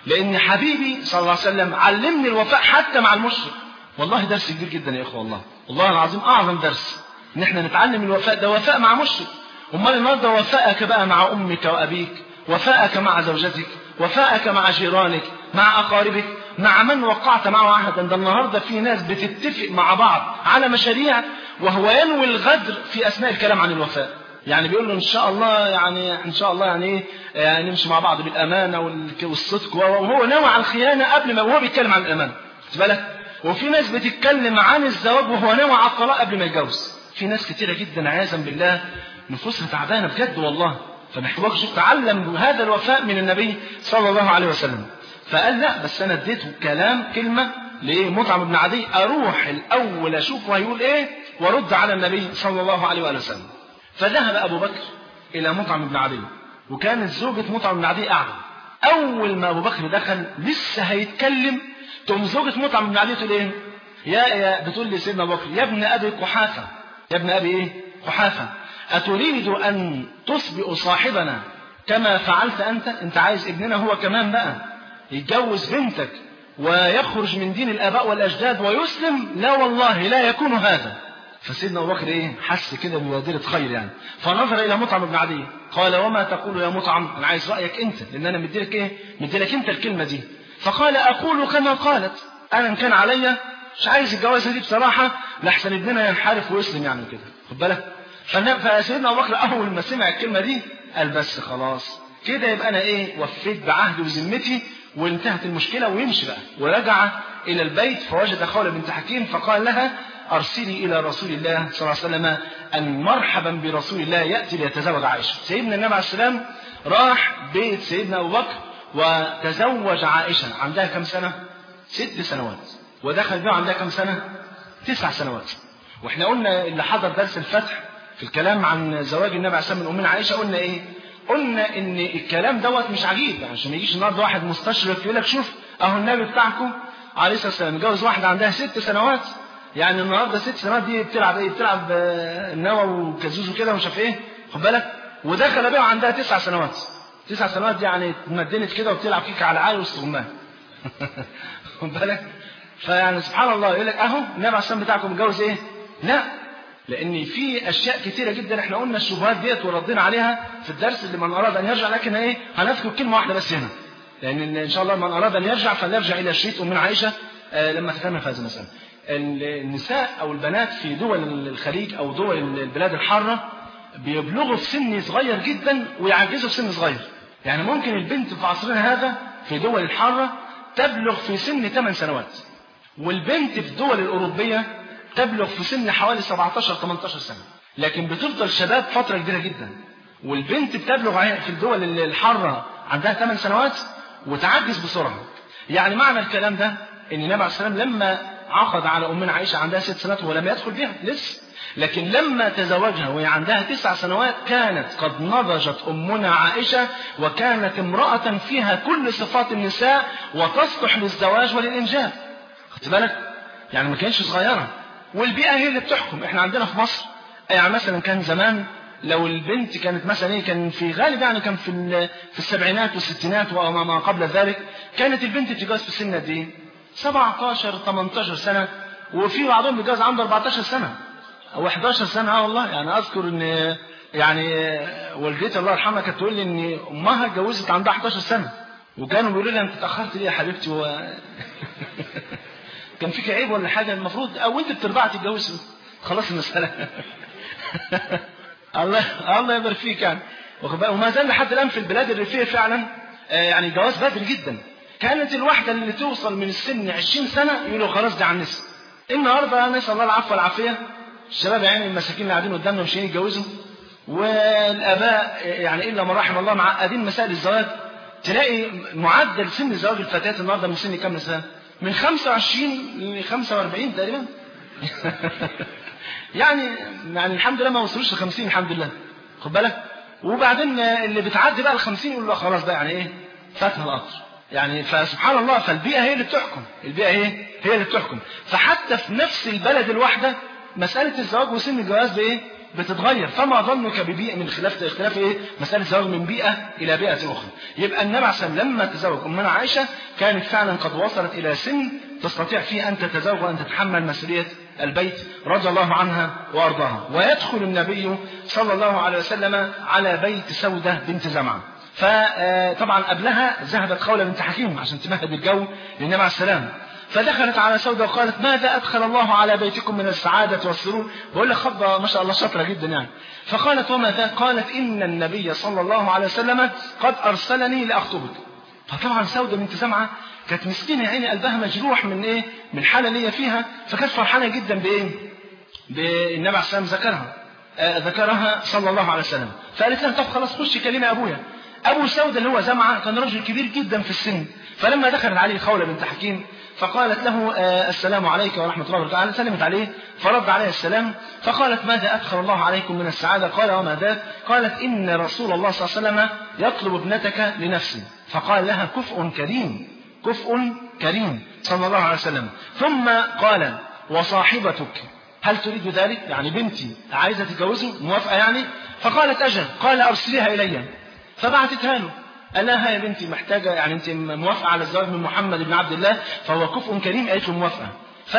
لأن حبيبي صلى الله عليه وسلم علمني الوفاء حتى مع المشرك والله درس كبير جدا يا إخوة والله والله العظيم أعظم درس إن إحنا نتعلم الوفاء ده وفاء مع مشرك أمال النهارده وفاءك بقى مع أمك وأبيك وفاءك مع زوجتك وفاءك مع جيرانك مع أقاربك مع من وقعت معه عهدا ده النهارده في ناس بتتفق مع بعض على مشاريع وهو ينوي الغدر في أثناء الكلام عن الوفاء يعني بيقول له ان شاء الله يعني ان شاء الله يعني ايه يعني نمشي مع بعض بالامانه والصدق وهو ناوي على الخيانه قبل ما وهو بيتكلم عن الامانه خد بالك وفي ناس بتتكلم عن الزواج وهو ناوي على الطلاق قبل ما يتجوز في ناس كتيره جدا عياذا بالله نفوسها تعبانه بجد والله فمحتاج شوف تعلم هذا الوفاء من النبي صلى الله عليه وسلم فقال لا بس انا اديته كلام كلمه لمطعم بن عدي اروح الاول اشوفه هيقول ايه وارد على النبي صلى الله عليه وآله وسلم فذهب أبو بكر إلى مطعم بن عدي وكانت زوجة مطعم بن عدي قاعدة أول ما أبو بكر دخل لسه هيتكلم تقوم زوجة مطعم بن عدي تقول إيه؟ يا يا بتقول لي سيدنا أبو بكر يا ابن أبي قحافة يا ابن أبي إيه؟ قحافة أتريد أن تسبئ صاحبنا كما فعلت أنت؟ أنت عايز ابننا هو كمان بقى يتجوز بنتك ويخرج من دين الآباء والأجداد ويسلم؟ لا والله لا يكون هذا فسيدنا ابو بكر ايه حس كده بوادره خير يعني فنظر الى مطعم بن عدي قال وما تقول يا مطعم انا عايز رايك انت لان انا مديلك ايه مديلك انت الكلمه دي فقال اقول كما قالت انا ان كان عليا مش عايز الجوازه دي بصراحه لحسن ابننا ينحرف ويسلم يعني كده خد بالك فسيدنا ابو بكر اول ما سمع الكلمه دي قال بس خلاص كده يبقى انا ايه وفيت بعهدي وذمتي وانتهت المشكله ويمشي بقى ورجع الى البيت فوجد خوله بنت حكيم فقال لها أرسلي إلى رسول الله صلى الله عليه وسلم أن مرحبا برسول الله يأتي ليتزوج عائشة سيدنا النبي عليه السلام راح بيت سيدنا أبو بكر وتزوج عائشة عندها كم سنة؟ ست سنوات ودخل بها عندها كم سنة؟ تسع سنوات واحنا قلنا اللي حضر درس الفتح في الكلام عن زواج النبي عليه السلام من أمنا عائشة قلنا إيه؟ قلنا إن الكلام دوت مش عجيب عشان ما يجيش النهارده واحد مستشرق يقول لك شوف أهو النبي بتاعكم عليه الصلاة والسلام متجوز واحدة عندها ست سنوات يعني النهارده ست سنوات دي بتلعب ايه؟ بتلعب النوى وكزوز وكده ومش عارف ايه خد بالك ودخل بيها عندها تسع سنوات تسع سنوات دي يعني اتمدنت كده وبتلعب كيك على العالي وسط غمها خد بالك فيعني سبحان الله يقول لك اهو النبي عليه السلام بتاعكم متجوز ايه؟ لا لان في اشياء كثيره جدا احنا قلنا الشبهات ديت وردينا عليها في الدرس اللي من اراد ان يرجع لكن ايه هنذكر كلمه واحده بس هنا لان ان شاء الله من اراد ان يرجع فليرجع الى شريط ام عائشه آه لما تكلم في هذه المساله النساء او البنات في دول الخليج او دول البلاد الحاره بيبلغوا في سن صغير جدا ويعجزوا في سن صغير يعني ممكن البنت في عصرنا هذا في دول الحاره تبلغ في سن 8 سنوات والبنت في الدول الاوروبيه تبلغ في سن حوالي 17 18 سنه لكن بتفضل شباب فتره كبيره جدا والبنت بتبلغ في الدول الحاره عندها 8 سنوات وتعجز بسرعه يعني معنى الكلام ده ان النبي عليه السلام لما عقد على أمنا عائشة عندها ست سنوات ولم يدخل بها لسه لكن لما تزوجها وهي عندها تسع سنوات كانت قد نضجت أمنا عائشة وكانت امرأة فيها كل صفات النساء وتصلح للزواج وللإنجاب خدت بالك يعني ما كانتش صغيرة والبيئة هي اللي بتحكم احنا عندنا في مصر يعني مثلا كان زمان لو البنت كانت مثلا ايه كان في غالب يعني كان في في السبعينات والستينات وما قبل ذلك كانت البنت بتتجوز في سن قد ايه؟ 17 18 سنة وفي بعضهم بيتجوز عنده 14 سنة أو 11 سنة اه والله يعني أذكر إن يعني والدتي الله يرحمها كانت تقول لي إن أمها اتجوزت عندها 11 سنة وكانوا بيقولوا لي أنت اتأخرت ليه يا حبيبتي و... كان فيك عيب ولا حاجة المفروض أو أنت بترضعي تتجوزي خلاص المسألة الله الله يبارك فيك يعني وما زال لحد الآن في البلاد الريفية فعلا يعني جواز بدري جدا كانت الواحدة اللي توصل من السن 20 سنة يقولوا خلاص دي عن نسب النهاردة نسأل الله العفو والعافية الشباب يعني المساكين اللي قاعدين قدامنا مش يتجوزوا والآباء يعني إلا من رحم الله معقدين مسائل الزواج تلاقي معدل سن زواج الفتيات النهاردة من سن كام سنة؟ من 25 ل 45 تقريبا يعني يعني الحمد لله ما وصلوش ل 50 الحمد لله خد بالك وبعدين اللي بتعدي بقى ال 50 يقول له خلاص بقى يعني ايه فاتها القطر يعني فسبحان الله فالبيئة هي اللي بتحكم البيئة هي هي اللي بتحكم فحتى في نفس البلد الواحدة مسألة الزواج وسن الجواز بإيه بتتغير فما ظنك ببيئة من خلاف اختلاف ايه مسألة الزواج من بيئة إلى بيئة أخرى يبقى النبي عليه الصلاة والسلام لما تزوج أمنا عائشة كانت فعلا قد وصلت إلى سن تستطيع فيه أن تتزوج وأن تتحمل مسؤولية البيت رضي الله عنها وأرضاها ويدخل النبي صلى الله عليه وسلم على بيت سودة بنت زمعة فطبعا قبلها ذهبت خولة بنت حكيم عشان تمهد الجو للنبي عليه السلام فدخلت على سودة وقالت ماذا أدخل الله على بيتكم من السعادة والسرور بقول لك خطبة ما شاء الله شاطرة جدا يعني فقالت وما ذا قالت إن النبي صلى الله عليه وسلم قد أرسلني لأخطبك فطبعا سودة بنت زمعة كانت مسكينة يا عيني قلبها مجروح من إيه من الحالة اللي هي فيها فكانت فرحانة جدا بإيه بالنبي عليه السلام ذكرها آه ذكرها صلى الله عليه وسلم فقالت لها طب خلاص خش كلمة أبويا أبو سودة اللي هو زمعة كان رجل كبير جدا في السن فلما دخلت عليه خولة بنت حكيم فقالت له آه السلام عليك ورحمة الله وبركاته سلمت عليه فرد عليه السلام فقالت ماذا أدخل الله عليكم من السعادة قال وما ذاك قالت إن رسول الله صلى الله عليه وسلم يطلب ابنتك لنفسه فقال لها كفء كريم كفء كريم صلى الله عليه وسلم ثم قال وصاحبتك هل تريد ذلك يعني بنتي عايزة تتجوزه موافقة يعني فقالت أجل قال أرسليها إلي فبعتتها له قال لها يا بنتي محتاجة يعني أنت موافقة على الزواج من محمد بن عبد الله فهو كفء كريم قالت له موافقة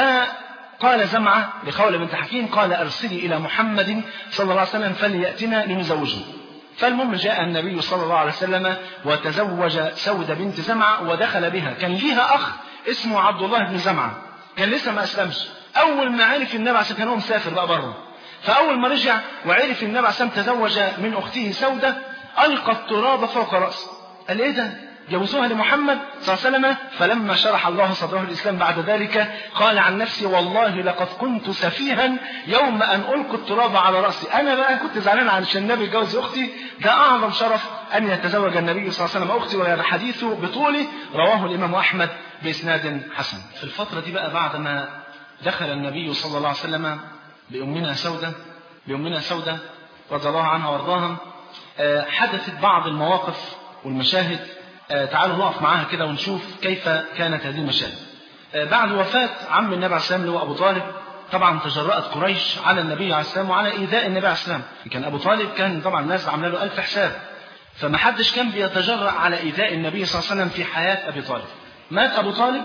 فقال زمعة لخولة بنت حكيم قال أرسلي إلى محمد صلى الله عليه وسلم فليأتنا لنزوجه فالمهم جاء النبي صلى الله عليه وسلم وتزوج سودة بنت زمعة ودخل بها كان ليها أخ اسمه عبد الله بن زمعة كان لسه ما أسلمش أول ما عرف النبي عشان كان هو مسافر بقى بره فأول ما رجع وعرف النبي عشان تزوج من أخته سودة ألقى التراب فوق رأسه قال إيه ده جوزوها لمحمد صلى الله عليه وسلم فلما شرح الله صدره الإسلام بعد ذلك قال عن نفسي والله لقد كنت سفيها يوم أن ألقي التراب على رأسي أنا بقى كنت زعلان عشان النبي جوز أختي ده أعظم شرف أن يتزوج النبي صلى الله عليه وسلم أختي والحديث بطوله رواه الإمام أحمد بإسناد حسن في الفترة دي بقى بعد ما دخل النبي صلى الله عليه وسلم بأمنا سودة بأمنا سودة رضي الله عنها وارضاها حدثت بعض المواقف والمشاهد تعالوا نقف معاها كده ونشوف كيف كانت هذه المشاهد بعد وفاة عم النبي عليه السلام اللي هو أبو طالب طبعا تجرأت قريش على النبي عليه السلام وعلى إيذاء النبي عليه السلام كان أبو طالب كان طبعا الناس عامله له ألف حساب فما حدش كان بيتجرأ على إيذاء النبي صلى الله عليه وسلم في حياة أبي طالب مات أبو طالب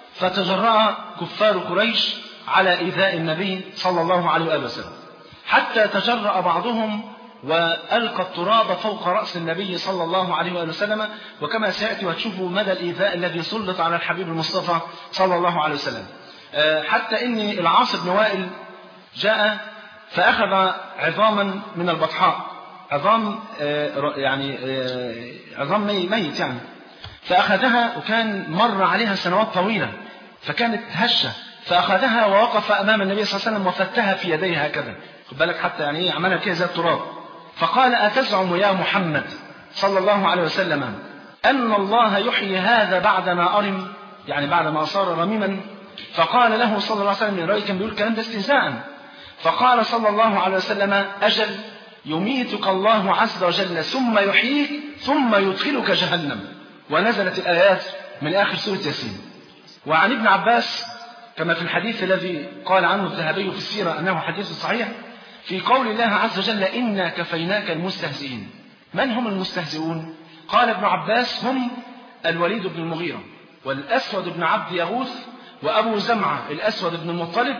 فتجرأ كفار قريش على إيذاء النبي صلى الله عليه وآله وسلم حتى تجرأ بعضهم وألقى التراب فوق رأس النبي صلى الله عليه وآله وسلم وكما سيأتي وتشوفوا مدى الإيذاء الذي سلط على الحبيب المصطفى صلى الله عليه وسلم حتى إن العاص بن وائل جاء فأخذ عظاما من البطحاء عظام يعني عظام ميت يعني فأخذها وكان مر عليها سنوات طويلة فكانت هشة فأخذها ووقف أمام النبي صلى الله عليه وسلم وفتها في يديه هكذا خد بالك حتى يعني ايه عملها كده زي التراب فقال أتزعم يا محمد صلى الله عليه وسلم أن الله يحيي هذا بعدما أرم يعني بعد ما صار رميما فقال له صلى الله عليه وسلم من رأي كان بيقول الكلام ده استهزاء فقال صلى الله عليه وسلم أجل يميتك الله عز وجل ثم يحييك ثم يدخلك جهنم ونزلت الآيات من آخر سورة ياسين وعن ابن عباس كما في الحديث الذي قال عنه الذهبي في السيرة أنه حديث صحيح في قول الله عز وجل إنا كفيناك المستهزئين من هم المستهزئون قال ابن عباس هم الوليد بن المغيرة والأسود بن عبد يغوث وأبو زمعة الأسود بن المطلب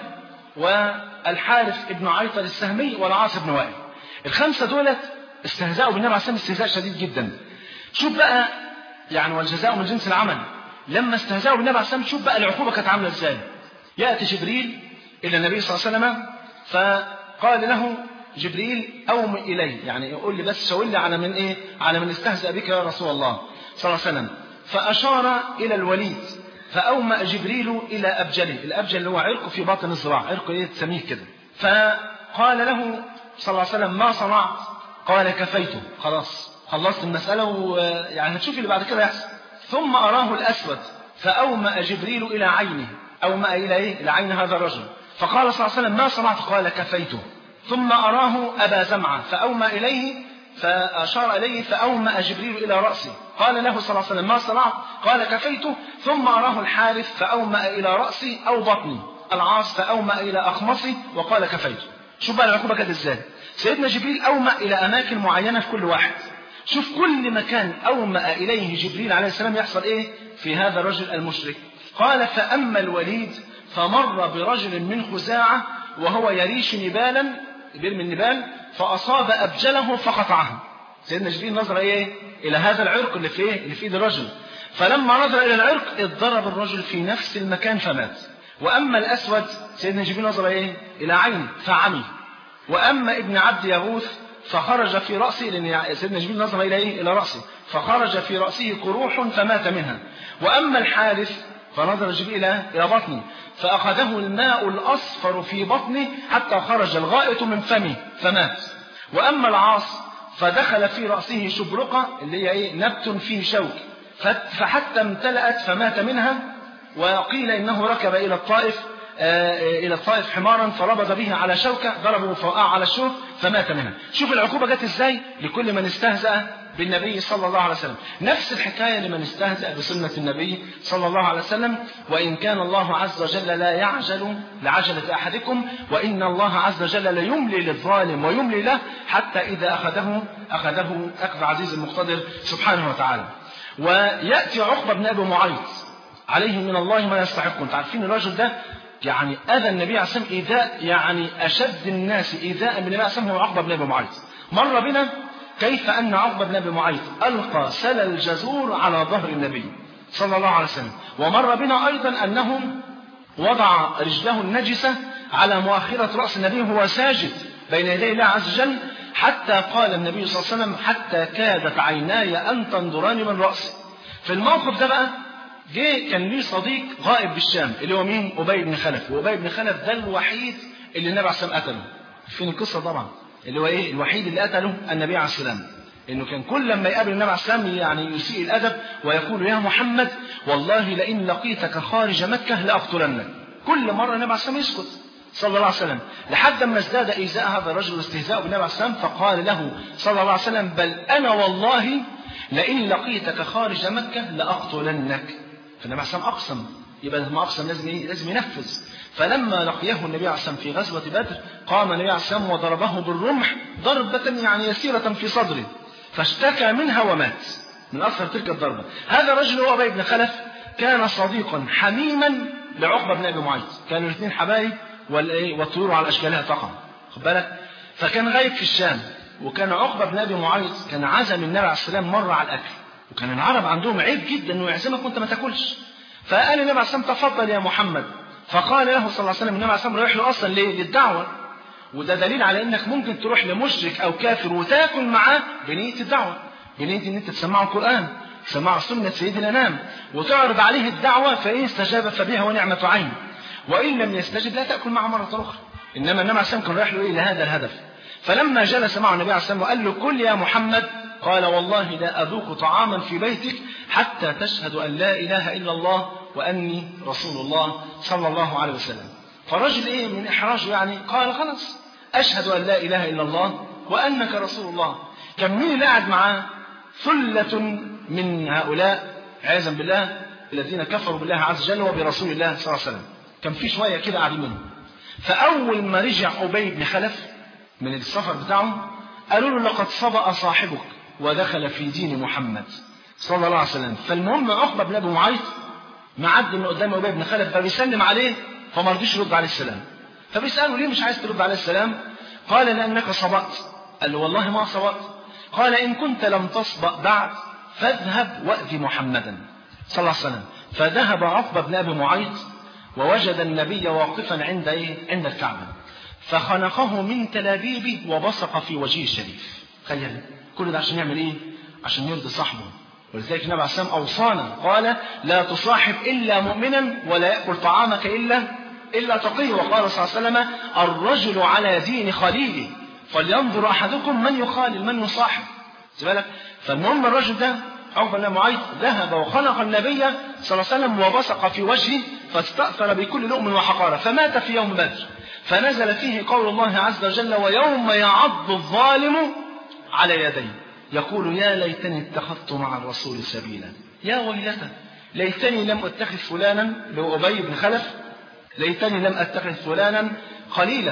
والحارث بن عيطر السهمي والعاص بن وائل الخمسة دولت استهزأوا بالنبي عليه الصلاة استهزاء شديد جدا شوف بقى يعني والجزاء من جنس العمل لما استهزأوا بالنبي عليه الصلاة شوف بقى العقوبة كانت عاملة ازاي يأتي جبريل إلى النبي صلى الله عليه وسلم فقال له جبريل أوم إلي يعني يقول لي بس شاور لي على من إيه على من استهزأ بك يا رسول الله صلى الله عليه وسلم فأشار إلى الوليد فأومأ جبريل إلى أبجله الأبجل اللي هو عرق في باطن الذراع عرق إيه سميك كده فقال له صلى الله عليه وسلم ما صنعت قال كفيته خلاص خلصت المسألة ويعني هتشوف اللي بعد كده يحصل ثم أراه الأسود فأومأ جبريل إلى عينه أومأ إلى إيه؟ إلى عين هذا الرجل فقال صلى الله عليه وسلم ما صنعت قال كفيته ثم أراه أبا زمعة فأومأ إليه فأشار إليه فأومأ جبريل إلى رأسه قال له صلى الله عليه وسلم ما صنعت قال كفيته ثم أراه الحارث فأومأ إلى رأسي أو بطني العاص فأومأ إلى أخمصي وقال كفيته شوف بقى العقوبة كانت إزاي سيدنا جبريل أومأ إلى أماكن معينة في كل واحد شوف كل مكان أومأ إليه جبريل عليه السلام يحصل إيه في هذا الرجل المشرك قال فأما الوليد فمر برجل من خزاعة وهو يريش نبالا بيرمي النبال فأصاب أبجله فقطعه سيدنا جبريل نظر إيه إلى هذا العرق اللي في إيه اللي في إيد الرجل فلما نظر إلى العرق اتضرب الرجل في نفس المكان فمات وأما الأسود سيدنا جبريل نظر إيه إلى عين فعمي وأما ابن عبد يغوث فخرج في رأسه لأن سيدنا جبريل نظر إلى إيه؟ إلى رأسه فخرج في رأسه قروح فمات منها وأما الحارث فنظر جبريل إلى بطنه فأخذه الماء الأصفر في بطنه حتى خرج الغائط من فمه فمات وأما العاص فدخل في رأسه شبرقة اللي هي إيه نبت فيه شوك فحتى امتلأت فمات منها وقيل إنه ركب إلى الطائف إلى الطائف حمارا فربض به على شوكة ضربه فوقع على الشوك فمات منها شوف العقوبة جت إزاي لكل من استهزأ بالنبي صلى الله عليه وسلم نفس الحكاية لمن استهزأ بسنة النبي صلى الله عليه وسلم وإن كان الله عز وجل لا يعجل لعجلة أحدكم وإن الله عز وجل ليملي للظالم ويملي له حتى إذا أخذه أخذه أخذ عزيز المقتدر سبحانه وتعالى ويأتي عقبة بن أبي معيط عليه من الله ما يستحق انتم عارفين الرجل ده يعني أذى النبي عليه الصلاة والسلام إيذاء يعني أشد الناس إيذاء من النبي عليه الصلاة والسلام هو عقبة بن أبي معيط مر بنا كيف أن عقبة بن أبي معيط ألقى سل الجزور على ظهر النبي صلى الله عليه وسلم ومر بنا أيضا أنه وضع رجله النجسة على مؤخرة رأس النبي وهو ساجد بين يدي الله عز وجل حتى قال النبي صلى الله عليه وسلم حتى كادت عيناي أن تنظران من رأسي في الموقف ده بقى جه كان ليه صديق غائب بالشام اللي هو مين؟ أبي بن خلف، وأبي بن خلف ده الوحيد اللي النبي عليه الصلاة والسلام قتله. فين القصة طبعا؟ اللي هو إيه؟ الوحيد اللي قتله النبي عليه السلام. إنه كان كل لما يقابل النبي عليه السلام يعني يسيء الأدب ويقول يا محمد والله لئن لقيتك خارج مكة لأقتلنك. كل مرة النبي عليه السلام يسكت صلى الله عليه وسلم لحد ما ازداد إيذاء هذا الرجل واستهزاء بالنبي عليه السلام فقال له صلى الله عليه وسلم بل أنا والله لئن لقيتك خارج مكة لأقتلنك. فالنبي عليه الصلاه اقسم يبقى لما اقسم لازم ايه؟ لازم ينفذ فلما لقيه النبي عليه الصلاه في غزوه بدر قام النبي عليه الصلاه وضربه بالرمح ضربه يعني يسيره في صدره فاشتكى منها ومات من اثر تلك الضربه هذا الرجل هو ابي بن خلف كان صديقا حميما لعقبه بن ابي معيط كانوا الاثنين حبايب والطيور على اشكالها تقع خد بالك فكان غايب في الشام وكان عقبه بن ابي معيط كان عزم النبي عليه السلام مره على الاكل وكان العرب عندهم عيب جدا انه يعزمك وانت ما تاكلش فقال النبي عليه الصلاه تفضل يا محمد فقال له صلى الله عليه وسلم النبي عليه الصلاه رايح له اصلا ليه؟ للدعوه وده دليل على انك ممكن تروح لمشرك او كافر وتاكل معاه بنيه الدعوه بنيه ان انت تسمعه القران تسمعه سنه سيد الانام وتعرض عليه الدعوه فان استجاب فبها ونعمه عين وان لم يستجب لا تاكل معه مره اخرى انما النبي عليه الصلاه كان رايح له ايه لهذا الهدف فلما جلس معه النبي عليه الصلاه وقال له كل يا محمد قال والله لا أذوق طعاما في بيتك حتى تشهد أن لا إله إلا الله وأني رسول الله صلى الله عليه وسلم فالرجل إيه من إحراجه يعني قال خلاص أشهد أن لا إله إلا الله وأنك رسول الله كان مين اللي قاعد معاه ثلة من هؤلاء عياذا بالله الذين كفروا بالله عز وجل وبرسول الله صلى الله عليه وسلم كان في شوية كده قاعدين منهم فأول ما رجع أبي بن خلف من السفر بتاعه قالوا له لقد صبأ صاحبك ودخل في دين محمد صلى الله عليه وسلم فالمهم عقبه بن ابي معيط معدي من قدام ابي بن خلف فبيسلم عليه فما رضيش يرد عليه السلام فبيساله ليه مش عايز ترد عليه السلام قال لانك صبأت قال له والله ما صبأت قال ان كنت لم تصبأ بعد فاذهب وأذي محمدا صلى الله عليه وسلم فذهب عقبه بن ابي معيط ووجد النبي واقفا عند ايه عند الكعبه فخنقه من تلابيبه وبصق في وجهه الشريف تخيل كل ده عشان يعمل ايه عشان يرضي صاحبه ولذلك النبي عليه الصلاه والسلام اوصانا قال لا تصاحب الا مؤمنا ولا ياكل طعامك الا الا تقي وقال صلى الله عليه وسلم الرجل على دين خليله فلينظر احدكم من يخالل من يصاحب بالك فالمهم الرجل ده عقبه بن معيط ذهب وخلق النبي صلى الله عليه وسلم وبصق في وجهه فاستأثر بكل لؤم وحقارة فمات في يوم بدر فنزل فيه قول الله عز وجل ويوم يعض الظالم على يديه يقول يا ليتني اتخذت مع الرسول سبيلا يا ويلتى ليتني لم اتخذ فلانا لو ابي بن خلف ليتني لم اتخذ فلانا خليلا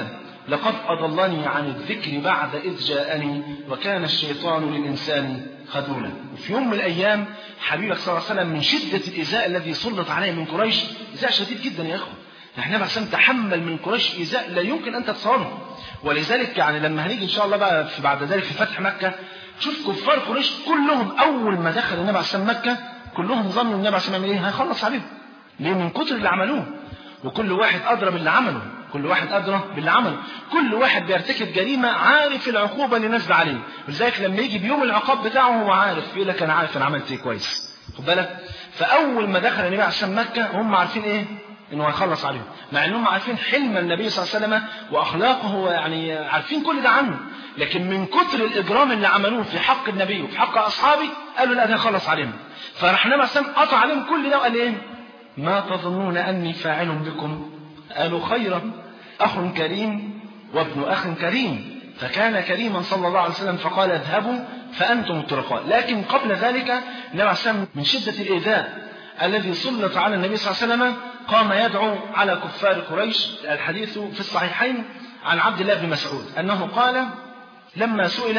لقد أضلني عن الذكر بعد إذ جاءني وكان الشيطان للإنسان خذولا وفي يوم من الأيام حبيبك صلى الله عليه وسلم من شدة الإيذاء الذي سلط عليه من قريش إيذاء شديد جدا يا إخوة احنا مثلا تحمل من قريش إيذاء لا يمكن أن تتصوره ولذلك يعني لما هنيجي إن شاء الله بقى في بعد ذلك في فتح مكة شوف كفار قريش كلهم أول ما دخل النبي عليه السلام مكة كلهم ظنوا النبي عليه السلام إيه هيخلص عليهم ليه من كتر اللي عملوه وكل واحد أدرى باللي عمله كل واحد أدرى باللي عمله كل واحد بيرتكب جريمة عارف العقوبة اللي نازلة عليه ولذلك لما يجي بيوم العقاب بتاعه هو عارف يقول لك أنا عارف أنا عملت إيه كويس خد بالك فأول ما دخل النبي عليه السلام مكة هم عارفين إيه انه هيخلص عليهم مع انهم عارفين حلم النبي صلى الله عليه وسلم واخلاقه يعني عارفين كل ده عنه لكن من كتر الاجرام اللي عملوه في حق النبي وفي حق اصحابه قالوا لا ده هيخلص عليهم فراح النبي صلى الله عليه وسلم قطع عليهم كل ده وقال ايه ما تظنون اني فاعل بكم قالوا خيرا اخ كريم وابن اخ كريم فكان كريما صلى الله عليه وسلم فقال اذهبوا فانتم الطرقاء لكن قبل ذلك النبي عليه السلام من شده الايذاء الذي سلط على النبي صلى الله عليه وسلم قام يدعو على كفار قريش الحديث في الصحيحين عن عبد الله بن مسعود أنه قال لما سئل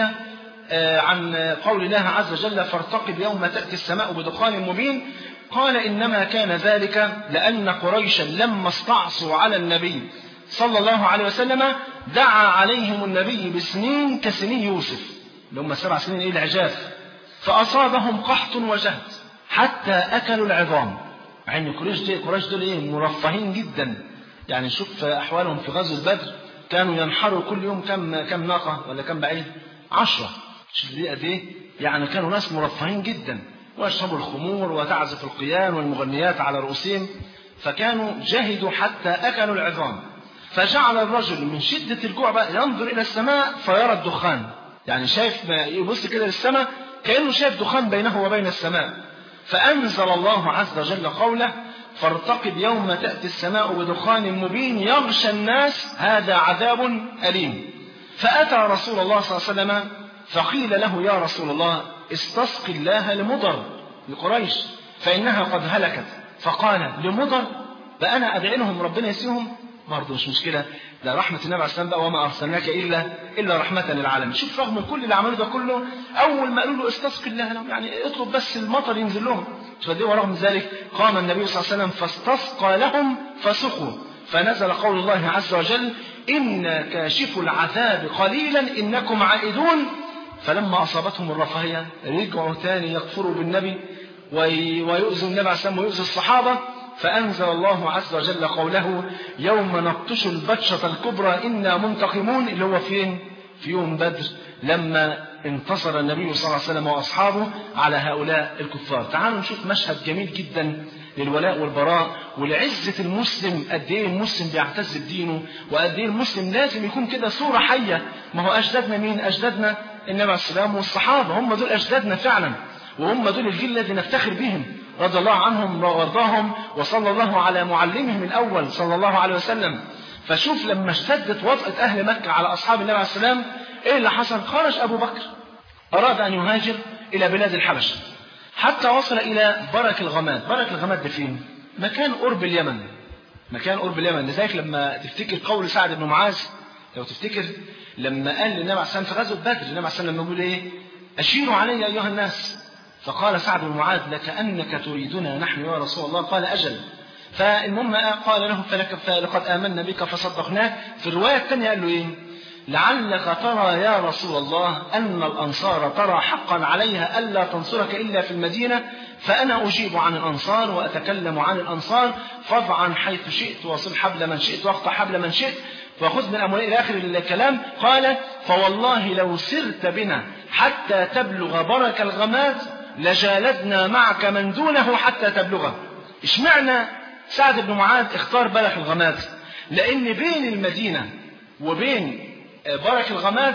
عن قول الله عز وجل فارتقب يوم تأتي السماء بدخان مبين قال إنما كان ذلك لأن قريشا لما استعصوا على النبي صلى الله عليه وسلم دعا عليهم النبي بسنين كسنين يوسف اللي هم سبع سنين إيه العجاف فأصابهم قحط وجهد حتى أكلوا العظام مع ان قريش دي قريش دول ايه مرفهين جدا يعني شوف احوالهم في غزوه بدر كانوا ينحروا كل يوم كم كم ناقه ولا كم بعير عشرة شوف دي قد ايه يعني كانوا ناس مرفهين جدا ويشربوا الخمور وتعزف القيان والمغنيات على رؤوسهم فكانوا جهدوا حتى اكلوا العظام فجعل الرجل من شده الجوع بقى ينظر الى السماء فيرى الدخان يعني شايف يبص كده للسماء كانه شايف دخان بينه وبين السماء فأنزل الله عز وجل قوله فارتقب يوم تأتي السماء بدخان مبين يغشى الناس هذا عذاب أليم فأتى رسول الله صلى الله عليه وسلم فقيل له يا رسول الله استسق الله لمضر لقريش فإنها قد هلكت فقال لمضر فأنا أدعي لهم ربنا يسيهم برضه مش مشكلة ده رحمة النبي عليه السلام بقى وما أرسلناك إلا إلا رحمة للعالمين شوف رغم كل اللي عملوه ده كله أول ما قالوا له استسقي الله لهم يعني اطلب بس المطر ينزل لهم فدي ورغم ذلك قام النبي صلى الله عليه وسلم فاستسقى لهم فسقوا فنزل قول الله عز وجل إن كاشف العذاب قليلا إنكم عائدون فلما أصابتهم الرفاهية رجعوا تاني يكفروا بالنبي ويؤذوا النبي عليه السلام ويؤذوا الصحابة فأنزل الله عز وجل قوله يوم نبطش البطشة الكبرى إنا منتقمون اللي هو فين؟ في يوم بدر لما انتصر النبي صلى الله عليه وسلم وأصحابه على هؤلاء الكفار تعالوا نشوف مشهد جميل جدا للولاء والبراء ولعزة المسلم قد ايه المسلم بيعتز بدينه وقد ايه المسلم لازم يكون كده صورة حية ما هو أجدادنا مين؟ أجدادنا النبي عليه السلام والصحابة هم دول أجدادنا فعلا وهم دول الجيل الذي نفتخر بهم رضي الله عنهم وارضاهم وصلى الله على معلمهم الأول صلى الله عليه وسلم فشوف لما اشتدت وطأة أهل مكة على أصحاب النبي عليه السلام إيه اللي حصل خرج أبو بكر أراد أن يهاجر إلى بلاد الحبشة حتى وصل إلى برك الغماد برك الغماد ده فين مكان قرب اليمن مكان قرب اليمن لذلك لما تفتكر قول سعد بن معاذ لو تفتكر لما قال للنبي عليه السلام في غزوة بدر النبي عليه السلام لما بيقول إيه أشيروا علي أيها الناس فقال سعد بن معاذ لكأنك تريدنا نحن يا رسول الله قال أجل فالمهم قال له فلك فلقد آمنا بك فصدقناك في الرواية الثانية قال له إيه لعلك ترى يا رسول الله أن الأنصار ترى حقا عليها ألا تنصرك إلا في المدينة فأنا أجيب عن الأنصار وأتكلم عن الأنصار فاضعا حيث شئت وصل حبل من شئت واقطع حبل من شئت وخذ من أموالي إلى آخر الكلام قال فوالله لو سرت بنا حتى تبلغ برك الغماد لجالدنا معك من دونه حتى تبلغه اشمعنى سعد بن معاذ اختار برك الغماد لأن بين المدينة وبين برك الغماد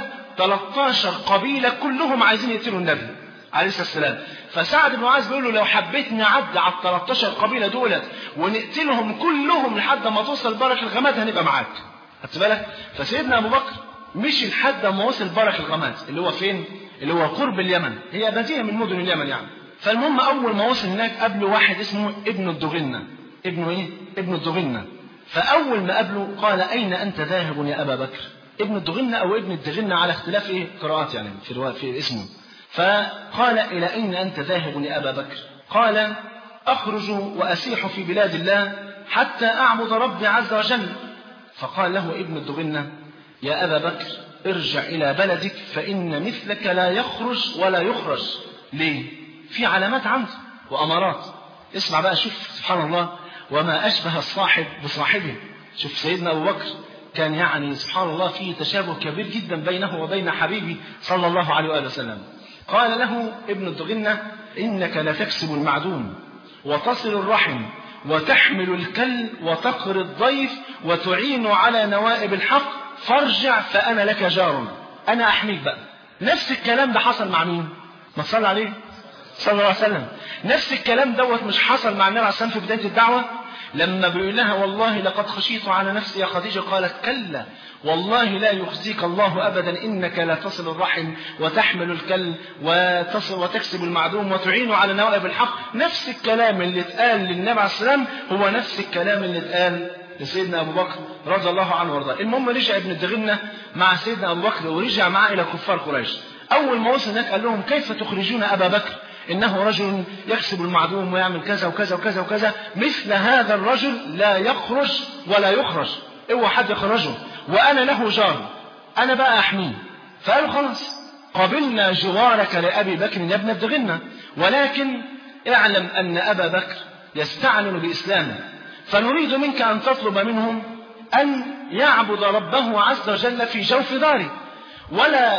13 قبيلة كلهم عايزين يقتلوا النبي عليه الصلاة والسلام فسعد بن معاذ بيقول له لو حبيت نعدي على ال 13 قبيلة دولت ونقتلهم كلهم لحد ما توصل برك الغماد هنبقى معاك خدت بالك فسيدنا أبو بكر مشي لحد ما وصل برك الغماد اللي هو فين اللي هو قرب اليمن هي مدينة من مدن اليمن يعني فالمهم أول ما وصل هناك قابله واحد اسمه ابن الدغنة ابنه إيه؟ ابن الدغنة فأول ما قابله قال أين أنت ذاهب يا أبا بكر ابن الدغنة أو ابن الدغنة على اختلاف إيه قراءات يعني في الروا... في اسمه فقال إلى أين أنت ذاهب يا أبا بكر قال أخرج وأسيح في بلاد الله حتى أعبد ربي عز وجل فقال له ابن الدغنة يا أبا بكر ارجع إلى بلدك فإن مثلك لا يخرج ولا يخرج ليه؟ في علامات عنده وأمارات اسمع بقى شوف سبحان الله وما أشبه الصاحب بصاحبه شوف سيدنا أبو بكر كان يعني سبحان الله في تشابه كبير جدا بينه وبين حبيبه صلى الله عليه وآله وسلم قال له ابن الدغنة إنك لتكسب المعدوم وتصل الرحم وتحمل الكل وتقر الضيف وتعين على نوائب الحق فارجع فأنا لك جار أنا أحميك بقى نفس الكلام ده حصل مع مين ما تصلى عليه صلى الله عليه وسلم نفس الكلام دوت مش حصل مع النبي عليه الصلاة والسلام في بداية الدعوة لما بيقول لها والله لقد خشيت على نفسي يا خديجة قالت كلا والله لا يخزيك الله أبدا إنك لا تصل الرحم وتحمل الكل وتصل وتكسب المعدوم وتعين على نوائب الحق نفس الكلام اللي اتقال للنبي عليه السلام هو نفس الكلام اللي اتقال لسيدنا أبو بكر رضي الله عنه وارضاه المهم رجع ابن الدغنة مع سيدنا أبو بكر ورجع معاه إلى كفار قريش أول ما وصل هناك قال لهم كيف تخرجون أبا بكر إنه رجل يكسب المعدوم ويعمل كذا وكذا وكذا وكذا مثل هذا الرجل لا يخرج ولا يخرج اوعى حد يخرجه وأنا له جار أنا بقى أحميه فقالوا خلاص قبلنا جوارك لأبي بكر يا ابن الدغنة ولكن اعلم أن أبا بكر يستعلن بإسلامه فنريد منك أن تطلب منهم أن يعبد ربه عز وجل في جوف داره ولا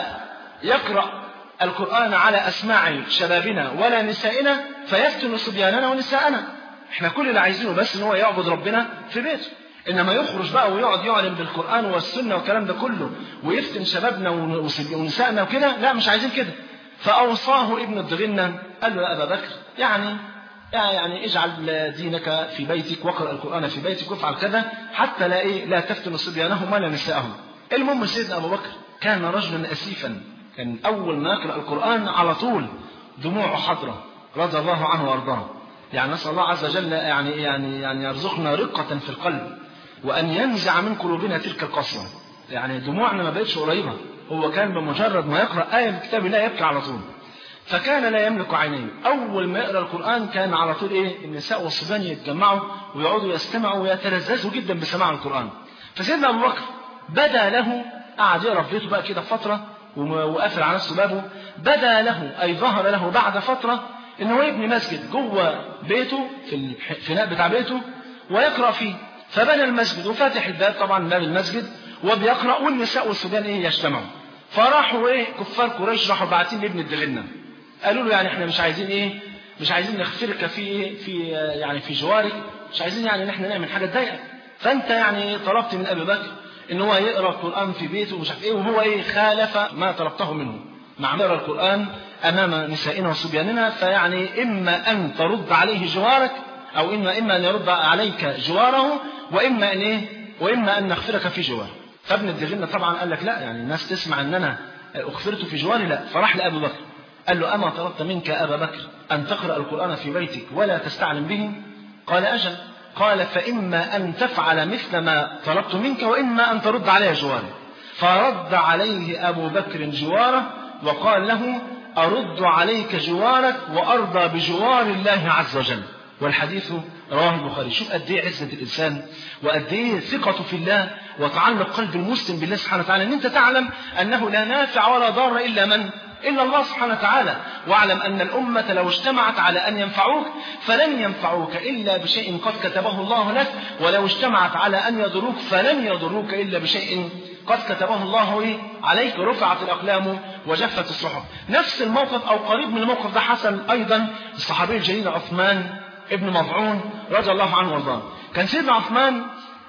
يقرأ القرآن على أسماع شبابنا ولا نسائنا فيفتن صبياننا ونساءنا احنا كل اللي عايزينه بس ان هو يعبد ربنا في بيته انما يخرج بقى ويقعد يعلن بالقرآن والسنة والكلام ده كله ويفتن شبابنا ونسائنا وكده لا مش عايزين كده فأوصاه ابن الدغنة قال له يا أبا بكر يعني يعني اجعل دينك في بيتك واقرأ القرآن في بيتك وافعل كذا حتى لا إيه لا تفتن صبيانهم ولا نساءهم المهم سيدنا أبو بكر كان رجلا أسيفا كان أول ما يقرأ القرآن على طول دموعه حضرة رضي الله عنه وأرضاه يعني نسأل الله عز وجل يعني يعني يعني يرزقنا رقة في القلب وأن ينزع من قلوبنا تلك القسوة يعني دموعنا ما بقتش قريبة هو كان بمجرد ما يقرأ آية من كتاب الله يبكي على طول فكان لا يملك عينيه أول ما يقرأ القرآن كان على طول إيه النساء والصبيان يتجمعوا ويقعدوا يستمعوا ويتلذذوا جدا بسماع القرآن فسيدنا أبو بكر بدا له قعد يقرأ في بيته بقى كده فترة وقافل على نفسه بابه بدا له أي ظهر له بعد فترة إن هو يبني مسجد جوه بيته في الفناء بتاع بيته ويقرأ فيه فبنى المسجد وفاتح الباب طبعا باب المسجد وبيقرأ والنساء والصبيان إيه يجتمعوا فراحوا إيه كفار قريش راحوا باعتين لابن الدغنة قالوا له يعني إحنا مش عايزين إيه مش عايزين نغفرك في إيه في يعني في جوارك مش عايزين يعني إن إحنا نعمل حاجة تضايقك فأنت يعني طلبت من أبي بكر إن هو يقرأ القرآن في بيته ومش عارف إيه وهو إيه خالف ما طلبته منه مع يقرأ القرآن أمام نسائنا وصبياننا فيعني إما أن ترد عليه جوارك أو إما إما أن يرد عليك جواره وإما أن إيه وإما أن نغفرك في جواره فابن الدغنة طبعا قال لك لا يعني الناس تسمع أن أنا أغفرت في جواري لا فراح لأبي بكر قال له أما طلبت منك أبا بكر أن تقرأ القرآن في بيتك ولا تستعلم به قال أجل قال فإما أن تفعل مثل ما طلبت منك وإما أن ترد علي جواري فرد عليه أبو بكر جواره وقال له أرد عليك جوارك وأرضى بجوار الله عز وجل والحديث رواه البخاري شوف قد ايه عزة الإنسان وقد ايه ثقته في الله وتعلق قلب المسلم بالله سبحانه وتعالى ان انت تعلم انه لا نافع ولا ضار الا من إلا الله سبحانه وتعالى واعلم أن الأمة لو اجتمعت على أن ينفعوك فلن ينفعوك إلا بشيء قد كتبه الله لك ولو اجتمعت على أن يضروك فلن يضروك إلا بشيء قد كتبه الله إيه؟ عليك رفعت الأقلام وجفت الصحف نفس الموقف أو قريب من الموقف ده حصل أيضا الصحابي الجليل عثمان ابن مضعون رضي الله عنه وارضاه كان سيدنا عثمان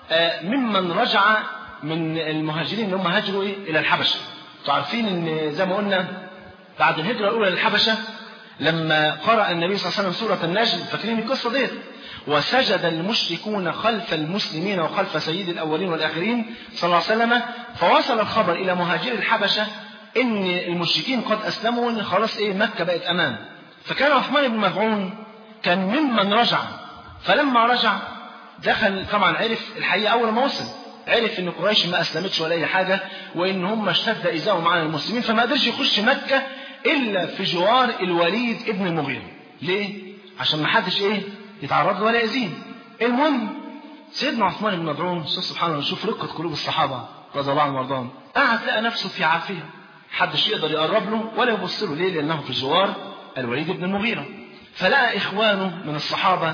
ممن رجع من المهاجرين اللي هم هاجروا إيه؟ إلى الحبشة انتوا عارفين ان زي ما قلنا بعد الهجرة الأولى للحبشة لما قرأ النبي صلى الله عليه وسلم سورة النجم فاكرين القصة ديت وسجد المشركون خلف المسلمين وخلف سيد الأولين والآخرين صلى الله عليه وسلم فوصل الخبر إلى مهاجر الحبشة إن المشركين قد أسلموا وإن خلاص إيه مكة بقت أمان فكان عثمان بن مفعون كان ممن رجع فلما رجع دخل طبعا عرف الحقيقة أول ما وصل عرف ان قريش ما اسلمتش ولا اي حاجه وان هم اشتد ايذائهم على المسلمين فما قدرش يخش مكه الا في جوار الوليد ابن المغيره ليه عشان ما حدش ايه يتعرض له ولا يأذيه المهم سيدنا عثمان بن مدعون سبحان الله شوف رقه قلوب الصحابه رضي الله عنهم وارضاهم قعد لقى نفسه في عافيه محدش يقدر يقرب له ولا يبص له ليه لانه في جوار الوليد بن المغيره فلقى اخوانه من الصحابه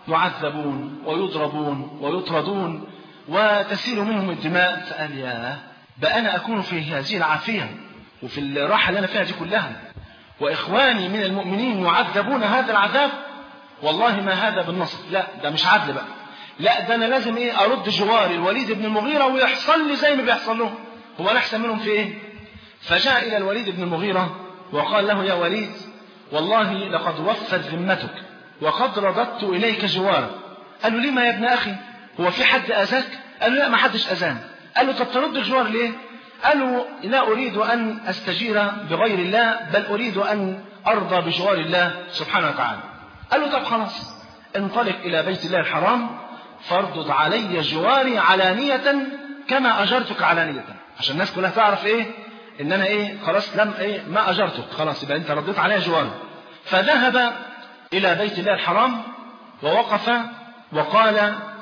يعذبون ويضربون ويطردون وتسيل منهم الدماء فقال يا بقى أنا أكون في هذه العافية وفي الراحة اللي أنا فيها دي كلها وإخواني من المؤمنين يعذبون هذا العذاب والله ما هذا بالنصر لا ده مش عدل بقى لا ده أنا لازم إيه أرد جواري الوليد بن المغيرة ويحصل لي زي ما بيحصل لهم هو أنا أحسن منهم في إيه فجاء إلى الوليد بن المغيرة وقال له يا وليد والله لقد وفت ذمتك وقد رددت إليك جوارك قال له لما يا ابن أخي هو في حد أذاك قال له لا ما حدش أذان قال له طب ترد الجوار ليه قال له لا أريد أن أستجير بغير الله بل أريد أن أرضى بجوار الله سبحانه وتعالى قال له طب خلاص انطلق إلى بيت الله الحرام فاردد علي جواري علانية كما أجرتك علانية عشان الناس كلها تعرف إيه إن أنا إيه خلاص لم إيه ما أجرتك خلاص يبقى أنت رديت علي جواري فذهب إلى بيت الله الحرام ووقف وقال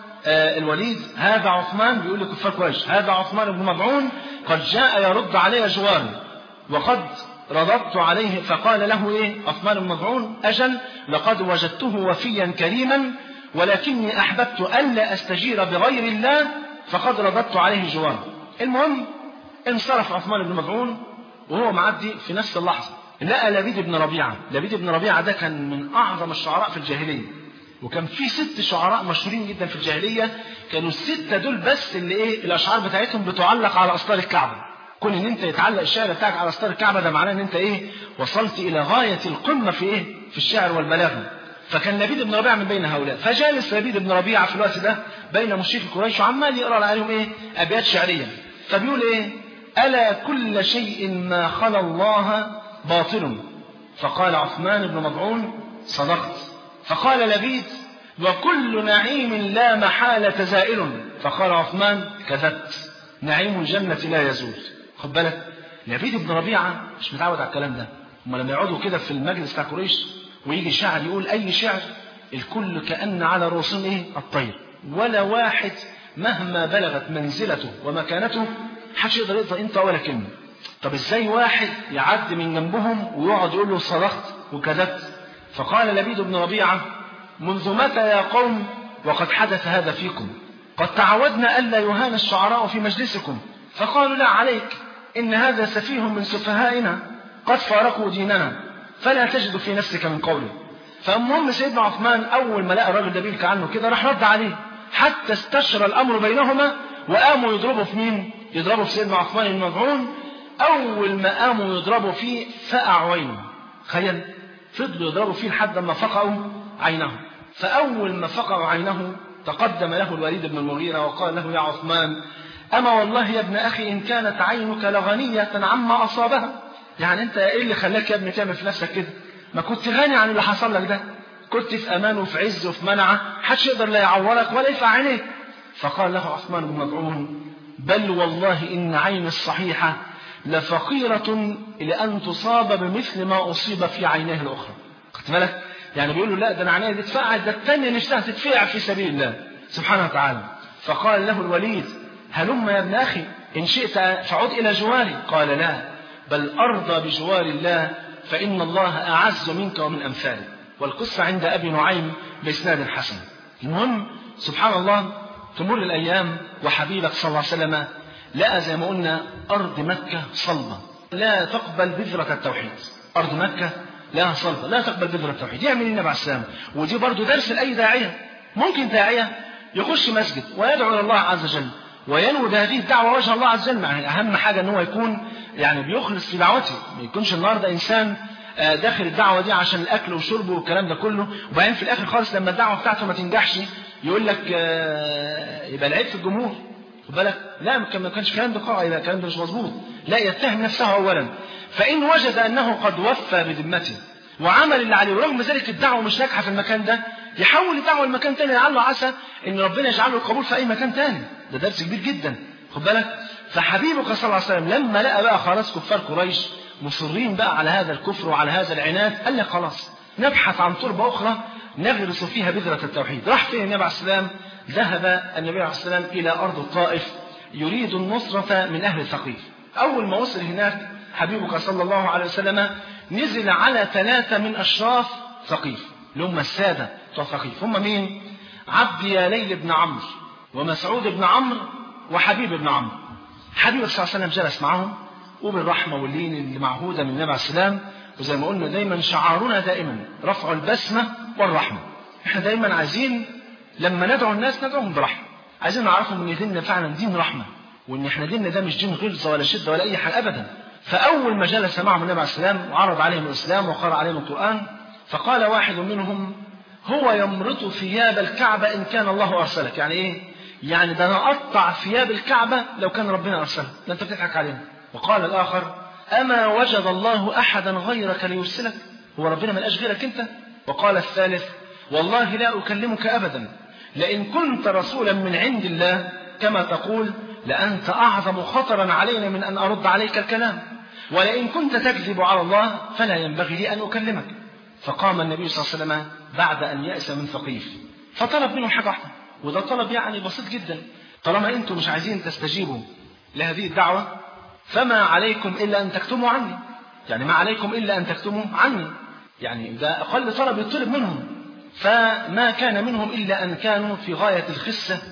آه الوليد هذا عثمان بيقول لكفار قريش هذا عثمان بن مضعون قد جاء يرد علي جواري وقد رددت عليه فقال له ايه عثمان بن مضعون اجل لقد وجدته وفيا كريما ولكني احببت الا استجير بغير الله فقد رددت عليه جواري المهم انصرف عثمان بن مضعون وهو معدي في نفس اللحظه لقى لبيد بن ربيعه لبيد بن ربيعه ده كان من اعظم الشعراء في الجاهليه وكان في ست شعراء مشهورين جدا في الجاهليه كانوا السته دول بس اللي ايه الاشعار بتاعتهم بتعلق على اسطار الكعبه كون ان انت يتعلق الشعر بتاعك على اسطار الكعبه ده معناه ان انت ايه وصلت الى غايه القمه في ايه في الشعر والبلاغه فكان لبيد بن ربيعه من بين هؤلاء فجالس لبيد بن ربيعه في الوقت ده بين مشرك قريش وعمال يقرا عليهم ايه ابيات شعريه فبيقول ايه الا كل شيء ما خلا الله باطل فقال عثمان بن مضعون صدقت فقال لبيد وكل نعيم لا محالة زائل فقال عثمان كذبت نعيم الجنة لا يزول خد بالك لبيد بن ربيعة مش متعود على الكلام ده هم لما يقعدوا كده في المجلس بتاع قريش ويجي شاعر يقول أي شعر الكل كأن على رؤوسهم إيه الطير ولا واحد مهما بلغت منزلته ومكانته محدش يقدر يقطع انت ولا كلمه طب ازاي واحد يعدي من جنبهم ويقعد يقول له صدقت وكذبت فقال لبيد بن ربيعه منذ متى يا قوم وقد حدث هذا فيكم قد تعودنا الا يهان الشعراء في مجلسكم فقالوا لا عليك ان هذا سفيه من سفهائنا قد فارقوا ديننا فلا تجد في نفسك من قوله فالمهم سيدنا عثمان اول ما لقى الراجل ده بيلك عنه كده راح رد عليه حتى استشرى الامر بينهما وقاموا يضربوا في مين يضربوا في سيدنا عثمان بن مظعون اول ما قاموا يضربوا فيه فقع عينه تخيل فضلوا يضربوا فيه لحد ما فقعوا عينه فاول ما فقعوا عينه تقدم له الوليد بن المغيرة وقال له يا عثمان أما والله يا ابن أخي إن كانت عينك لغنية عما أصابها يعني أنت إيه اللي خلاك يا ابني تعمل في نفسك كده ما كنت غني عن اللي حصل لك ده كنت في أمان وفي عز وفي منعة حدش يقدر لا يعورك ولا يدفع عينيك فقال له عثمان بن مطعون بل والله إن عين الصحيحة لفقيرة لأن تصاب بمثل ما أصيب في عينيه الأخرى خدت بالك يعني بيقول له لا ده انا عينيا دي تفقع ده الثانيه نفسها تتفقع في سبيل الله سبحانه وتعالى فقال له الوليد هلم يا ابن اخي ان شئت فعد الى جواري قال لا بل ارضى بجوار الله فان الله اعز منك ومن امثالك والقصه عند ابي نعيم باسناد حسن المهم سبحان الله تمر الايام وحبيبك صلى الله عليه وسلم لقى زي ما قلنا ارض مكه صلبه لا تقبل بذره التوحيد ارض مكه لا صلبة لا تقبل بذرة التوحيد يعمل النبي عليه السلام ودي برضه درس لأي داعية ممكن داعية يخش مسجد ويدعو إلى الله عز وجل وينوي بهذه الدعوة وجه الله عز وجل يعني أهم حاجة أن هو يكون يعني بيخلص في دعوته ما يكونش النهارده إنسان داخل الدعوة دي عشان الأكل وشربه والكلام ده كله وبعدين في الآخر خالص لما الدعوة بتاعته ما تنجحش يقول لك يبقى العيب في الجمهور خد بالك لا ما كانش الكلام ده قاعدة يبقى الكلام ده مش مظبوط لا يتهم نفسه أولا فإن وجد أنه قد وفى بذمته وعمل اللي عليه ورغم ذلك الدعوة مش ناجحة في المكان ده يحول الدعوة لمكان تاني لعله عسى ان ربنا يجعله القبول في اي مكان تاني ده درس كبير جدا خد بالك فحبيبك صلى الله عليه وسلم لما لقى بقى خلاص كفار قريش مصرين بقى على هذا الكفر وعلى هذا العناد قال لك خلاص نبحث عن تربة أخرى نغرس فيها بذرة التوحيد راح فين النبي عليه السلام ذهب النبي عليه السلام إلى أرض الطائف يريد النصرة من أهل ثقيف أول ما وصل هناك حبيبك صلى الله عليه وسلم نزل على ثلاثة من أشراف ثقيف اللي هم السادة بتوع ثقيف هم مين؟ عبد يا ليل بن عمرو ومسعود بن عمرو وحبيب بن عمرو حبيب صلى الله عليه وسلم جلس معهم وبالرحمة واللين اللي معهودة من النبي عليه السلام وزي ما قلنا دايما شعارنا دائما رفع البسمة والرحمة احنا دايما عايزين لما ندعو الناس ندعوهم برحمة عايزين نعرفهم ان ديننا فعلا دين رحمة وان احنا ديننا ده مش دين غلظة ولا شدة ولا اي حاجة ابدا فاول ما جلس معهم النبي عليه السلام وعرض عليهم الاسلام وقرأ عليهم القرآن فقال واحد منهم هو يمرط ثياب الكعبة ان كان الله ارسلك يعني ايه يعني ده انا اقطع ثياب الكعبة لو كان ربنا ارسلها ده انت بتضحك علينا وقال الاخر أما وجد الله أحدا غيرك ليرسلك هو ربنا ملقاش غيرك أنت وقال الثالث والله لا أكلمك أبدا لئن كنت رسولا من عند الله كما تقول لأنت أعظم خطرا علينا من أن أرد عليك الكلام ولئن كنت تكذب على الله فلا ينبغي لي أن أكلمك فقام النبي صلى الله عليه وسلم بعد أن يأس من ثقيف فطلب منهم حاجة واحدة وده طلب يعني بسيط جدا طالما أنتم مش عايزين تستجيبوا لهذه الدعوة فما عليكم إلا أن تكتموا عني يعني ما عليكم إلا أن تكتموا عني يعني ده أقل طلب يطلب منهم فما كان منهم إلا أن كانوا في غاية الخسة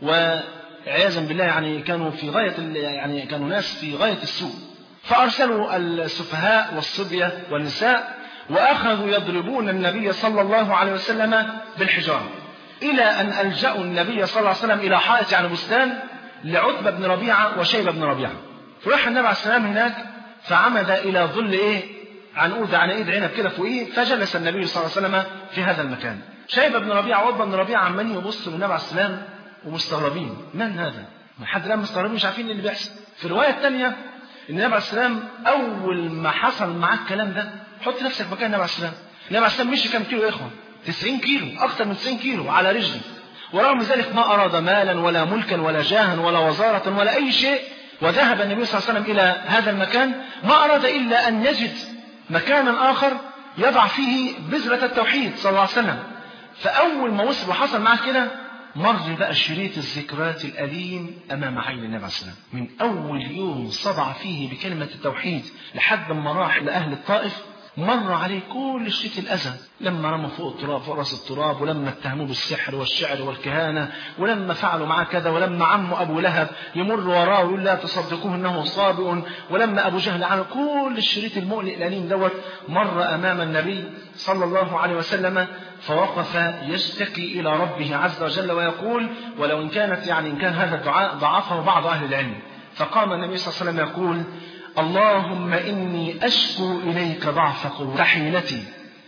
وعياذا بالله يعني كانوا في غاية يعني كانوا ناس في غاية السوء فأرسلوا السفهاء والصبية والنساء وأخذوا يضربون النبي صلى الله عليه وسلم بالحجارة إلى أن ألجأوا النبي صلى الله عليه وسلم إلى حائط يعني بستان لعتبة بن ربيعة وشيبة بن ربيعة فراح النبي عليه السلام هناك فعمد إلى ظل إيه عنقود عناقيد عنب كده فوقيه فجلس النبي صلى الله عليه وسلم في هذا المكان شيبة بن ربيعة وعتبة بن ربيعة عمالين يبصوا للنبي عليه السلام ومستغربين من هذا؟ لحد الآن مستغربين مش عارفين اللي بيحصل في الرواية الثانية النبي عليه السلام أول ما حصل معاه الكلام ده حط نفسك مكان النبي عليه السلام النبي عليه السلام مشي كام كيلو يا إخوة 90 كيلو أكثر من 90 كيلو على رجله ورغم ذلك ما أراد مالا ولا ملكا ولا جاها ولا وزارة ولا أي شيء وذهب النبي صلى الله عليه وسلم إلى هذا المكان ما أراد إلا أن يجد مكانا آخر يضع فيه بذرة التوحيد صلى الله عليه وسلم فأول ما وصل وحصل معاه كده مر بقى شريط الذكريات الأليم أمام عين النبي عليه السلام من أول يوم صدع فيه بكلمة التوحيد لحد ما راح لأهل الطائف مر عليه كل الشيء الأذى لما رموا فوق التراب فوق راس التراب ولما اتهموه بالسحر والشعر والكهانة ولما فعلوا معاه كذا ولما عمه أبو لهب يمر وراه ويقول لا تصدقوه إنه صابئ ولما أبو جهل عمل كل الشريط المؤلم الأليم دوت مر أمام النبي صلى الله عليه وسلم فوقف يشتكي إلى ربه عز وجل ويقول ولو إن كانت يعني إن كان هذا الدعاء ضعفه بعض أهل العلم فقام النبي صلى الله عليه وسلم يقول اللهم إني أشكو إليك ضعف قوتي حيلتي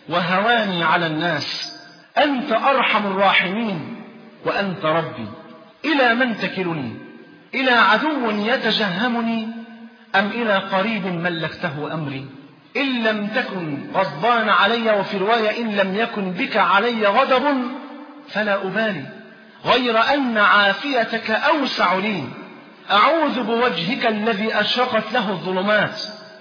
وهواني على الناس أنت أرحم الراحمين وأنت ربي إلى من تكلني إلى عدو يتجهمني أم إلى قريب ملكته أمري إن لم تكن غضبان علي وفي رواية إن لم يكن بك علي غضب فلا أبالي غير أن عافيتك أوسع لي أعوذ بوجهك الذي أشرقت له الظلمات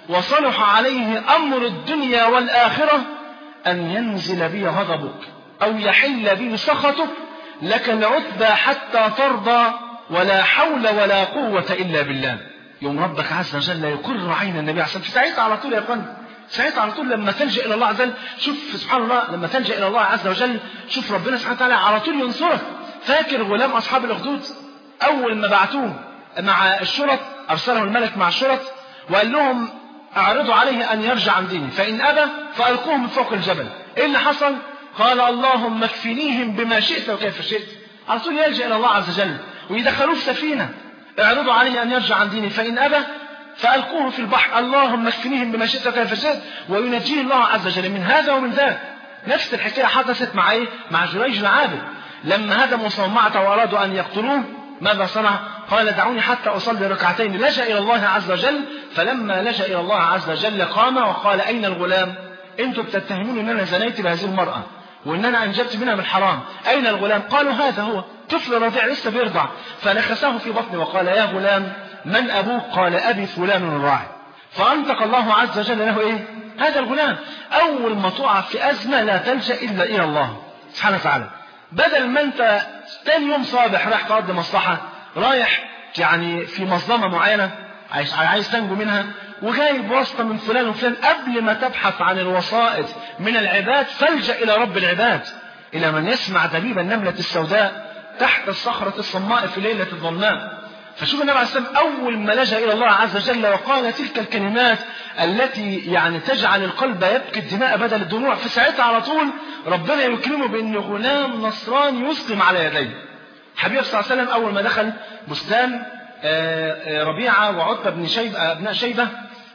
وصلح عليه أمر الدنيا والآخرة أن ينزل بي غضبك أو يحل بي سخطك لك العتبى حتى ترضى ولا حول ولا قوة إلا بالله يوم ربك عز وجل يقر عين النبي عليه الصلاة والسلام ساعتها على طول يا اخوان ساعتها على طول لما تلجأ إلى الله عز وجل شوف سبحان الله لما تلجأ إلى الله عز وجل شوف ربنا سبحانه وتعالى على طول ينصرك فاكر غلام أصحاب الأخدود أول ما بعتوه مع الشرط أرسله الملك مع الشرط وقال لهم أعرضوا عليه أن يرجع عن ديني فإن أبى فألقوه من فوق الجبل إيه اللي حصل قال اللهم اكفنيهم بما شئت وكيف شئت على طول يلجأ إلى الله عز وجل ويدخلوه في سفينة اعرضوا عليه أن يرجع عن ديني فإن أبى فألقوه في البحر اللهم اكفنيهم بما شئت وكيف شئت وينجيه الله عز وجل من هذا ومن ذاك نفس الحكاية حدثت مع إيه؟ مع جريج بن عابد لما هدموا صومعته وأرادوا أن يقتلوه ماذا صنع؟ قال دعوني حتى أصلي ركعتين لجأ إلى الله عز وجل فلما لجأ إلى الله عز وجل قام وقال أين الغلام؟ أنتم بتتهمون أن أنا زنيت بهذه المرأة وان انا انجبت منها من حرام اين الغلام قالوا هذا هو طفل رضيع لسه بيرضع فنخسه في بطني وقال يا غلام من ابوك قال ابي فلان الراعي فانطق الله عز وجل له ايه هذا الغلام اول ما تقع في ازمه لا تلجا الا الى الله سبحانه وتعالى بدل ما انت تاني يوم صابح رايح تقضي مصلحه رايح يعني في مظلمه معينه عايز عايز تنجو منها وجايب واسطة من فلان وفلان قبل ما تبحث عن الوسائط من العباد فالجأ إلى رب العباد إلى من يسمع دبيب النملة السوداء تحت الصخرة الصماء في ليلة الظلماء فشوف النبي عليه السلام أول ما لجأ إلى الله عز وجل وقال تلك الكلمات التي يعني تجعل القلب يبكي الدماء بدل الدموع في ساعتها على طول ربنا يكرمه بأن غلام نصراني يسلم على يديه حبيب صلى الله عليه وسلم أول ما دخل بستان ربيعة وعتبة بن شيبة أبناء شيبة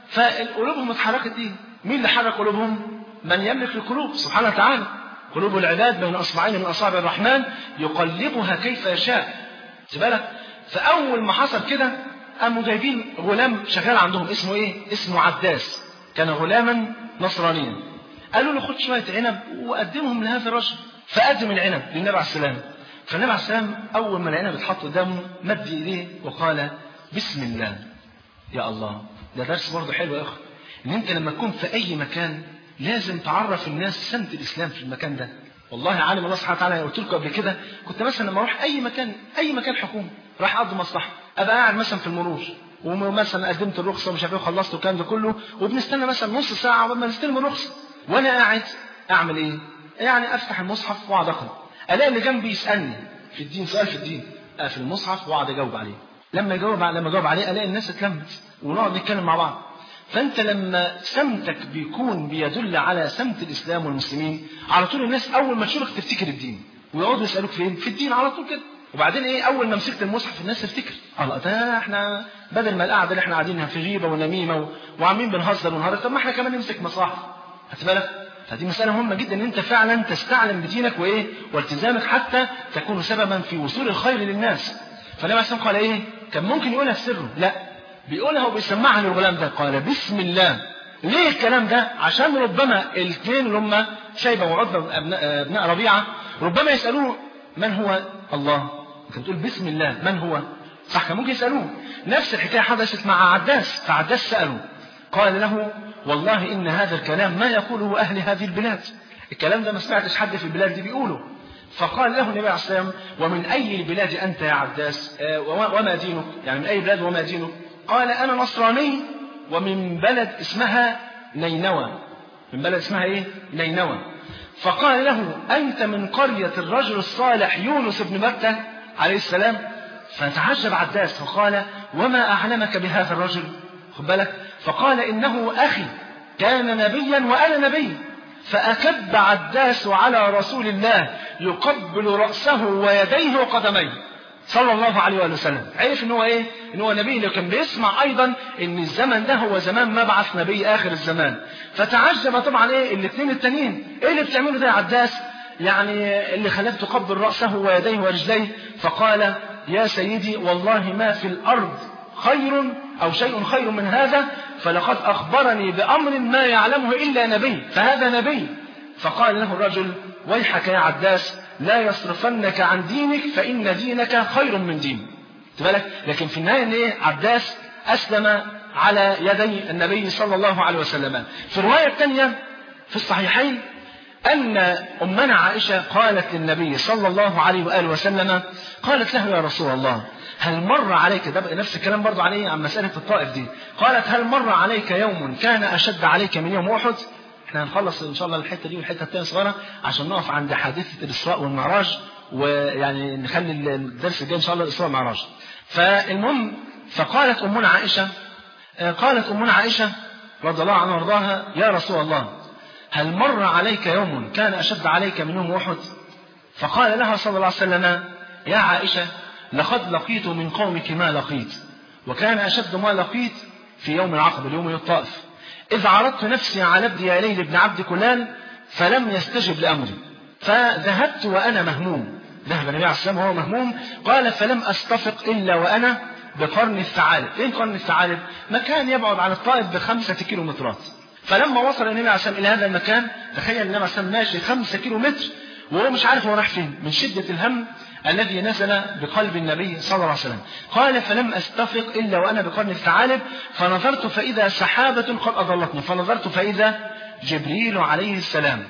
فقلوبهم اتحركت ايه؟ مين اللي حرك قلوبهم؟ من يملك القلوب سبحانه وتعالى. قلوب العباد بين اصبعين من اصابع الرحمن يقلبها كيف يشاء. بالك؟ فاول ما حصل كده قاموا جايبين غلام شغال عندهم اسمه ايه؟ اسمه عداس. كان غلاما نصرانيا. قالوا له خد شويه عنب وقدمهم لهذا الرجل. فقدم العنب للنبي عليه السلام. فالنبي عليه السلام اول ما العنب اتحط قدامه مد ايديه وقال بسم الله. يا الله ده درس برضه حلو يا اخي ان انت لما تكون في اي مكان لازم تعرف الناس سمت الاسلام في المكان ده والله عالم الله سبحانه وتعالى قلت لكم قبل كده كنت مثلا لما اروح اي مكان اي مكان حكومي راح اقضي مصلحه ابقى قاعد مثلا في المرور ومثلا قدمت الرخصه ومش عارف ايه وخلصت والكلام ده كله وبنستنى مثلا نص ساعه قبل ما نستلم الرخصه وانا قاعد اعمل ايه؟ يعني افتح المصحف واقعد اقرا الاقي اللي جنبي يسالني في الدين سؤال في الدين اقفل المصحف واقعد اجاوب عليه لما يجاوب لما اجاوب عليه الاقي الناس اتلمت ونقعد نتكلم مع بعض فانت لما سمتك بيكون بيدل على سمت الاسلام والمسلمين على طول الناس اول ما تشوفك تفتكر الدين ويقعدوا يسالوك فين في الدين على طول كده وبعدين ايه اول ما مسكت المصحف الناس تفتكر الله ده احنا بدل ما القعده اللي احنا قاعدينها في غيبه ونميمه و... وعاملين بنهزر ونهزر طب ما احنا كمان نمسك مصاحف خدت بالك فدي مسألة مهمة جدا ان انت فعلا تستعلم بدينك وايه والتزامك حتى تكون سببا في وصول الخير للناس فالنبي عليه قال ايه كان ممكن يقولها في سره لا بيقولها وبيسمعها للغلام ده قال بسم الله ليه الكلام ده عشان ربما الاثنين اللي هم شيبه وعتبه ابناء, ابناء ربيعه ربما يسالوه من هو الله كان تقول بسم الله من هو صح كان ممكن يسالوه نفس الحكايه حدثت مع عداس فعداس ساله قال له والله ان هذا الكلام ما يقوله اهل هذه البلاد الكلام ده ما سمعتش حد في البلاد دي بيقوله فقال له النبي عليه الصلاه والسلام ومن اي البلاد انت يا عداس وما دينك يعني من اي بلاد وما دينك قال أنا نصراني ومن بلد اسمها نينوى من بلد اسمها إيه؟ نينوى فقال له أنت من قرية الرجل الصالح يونس بن متى عليه السلام فتعجب عداس فقال وما أعلمك بهذا الرجل خد بالك فقال إنه أخي كان نبيا وأنا نبي فأكب عداس على رسول الله يقبل رأسه ويديه وقدميه صلى الله عليه وآله وسلم عرف ان هو ايه ان هو نبي لكن بيسمع ايضا ان الزمن ده هو زمان مبعث نبي اخر الزمان فتعجب طبعا ايه الاثنين التانيين ايه اللي بتعمله ده يا عداس يعني اللي خلاك تقبل رأسه ويديه ورجليه فقال يا سيدي والله ما في الأرض خير أو شيء خير من هذا فلقد أخبرني بأمر ما يعلمه إلا نبي فهذا نبي فقال له الرجل ويحك يا عداس لا يصرفنك عن دينك فإن دينك خير من دين بالك لكن في النهاية إن إيه عباس أسلم على يدي النبي صلى الله عليه وسلم في الرواية الثانية في الصحيحين أن أمنا عائشة قالت للنبي صلى الله عليه وآله وسلم قالت له يا رسول الله هل مر عليك ده نفس الكلام برضو عن ايه عن مسألة الطائف دي قالت هل مر عليك يوم كان أشد عليك من يوم أحد احنا هنخلص ان شاء الله الحته دي والحته الثانيه صغيره عشان نقف عند حادثه الاسراء والمعراج ويعني نخلي الدرس الجاي ان شاء الله الاسراء والمعراج فالمهم فقالت امنا عائشه قالت امنا عائشه رضي الله عنها وارضاها يا رسول الله هل مر عليك يوم كان اشد عليك من يوم احد فقال لها صلى الله عليه وسلم يا عائشه لقد لقيت من قومك ما لقيت وكان اشد ما لقيت في يوم العقبه اليوم الطائف إذ عرضت نفسي على ابن يا ليل بن عبد كلال فلم يستجب لأمري فذهبت وأنا مهموم ذهب النبي عليه السلام وهو مهموم قال فلم أستفق إلا وأنا بقرن الثعالب فين قرن الثعالب مكان يبعد عن الطائف بخمسة كيلومترات فلما وصل النبي عليه الصلاة والسلام إلى هذا المكان تخيل النبي عليه الصلاة والسلام ماشي خمسة كيلو متر وهو مش عارف هو راح فين من شدة الهم الذي نزل بقلب النبي صلى الله عليه وسلم قال فلم أستفق إلا وأنا بقرن الثعالب فنظرت فإذا سحابة قد أضلتني فنظرت فإذا جبريل عليه السلام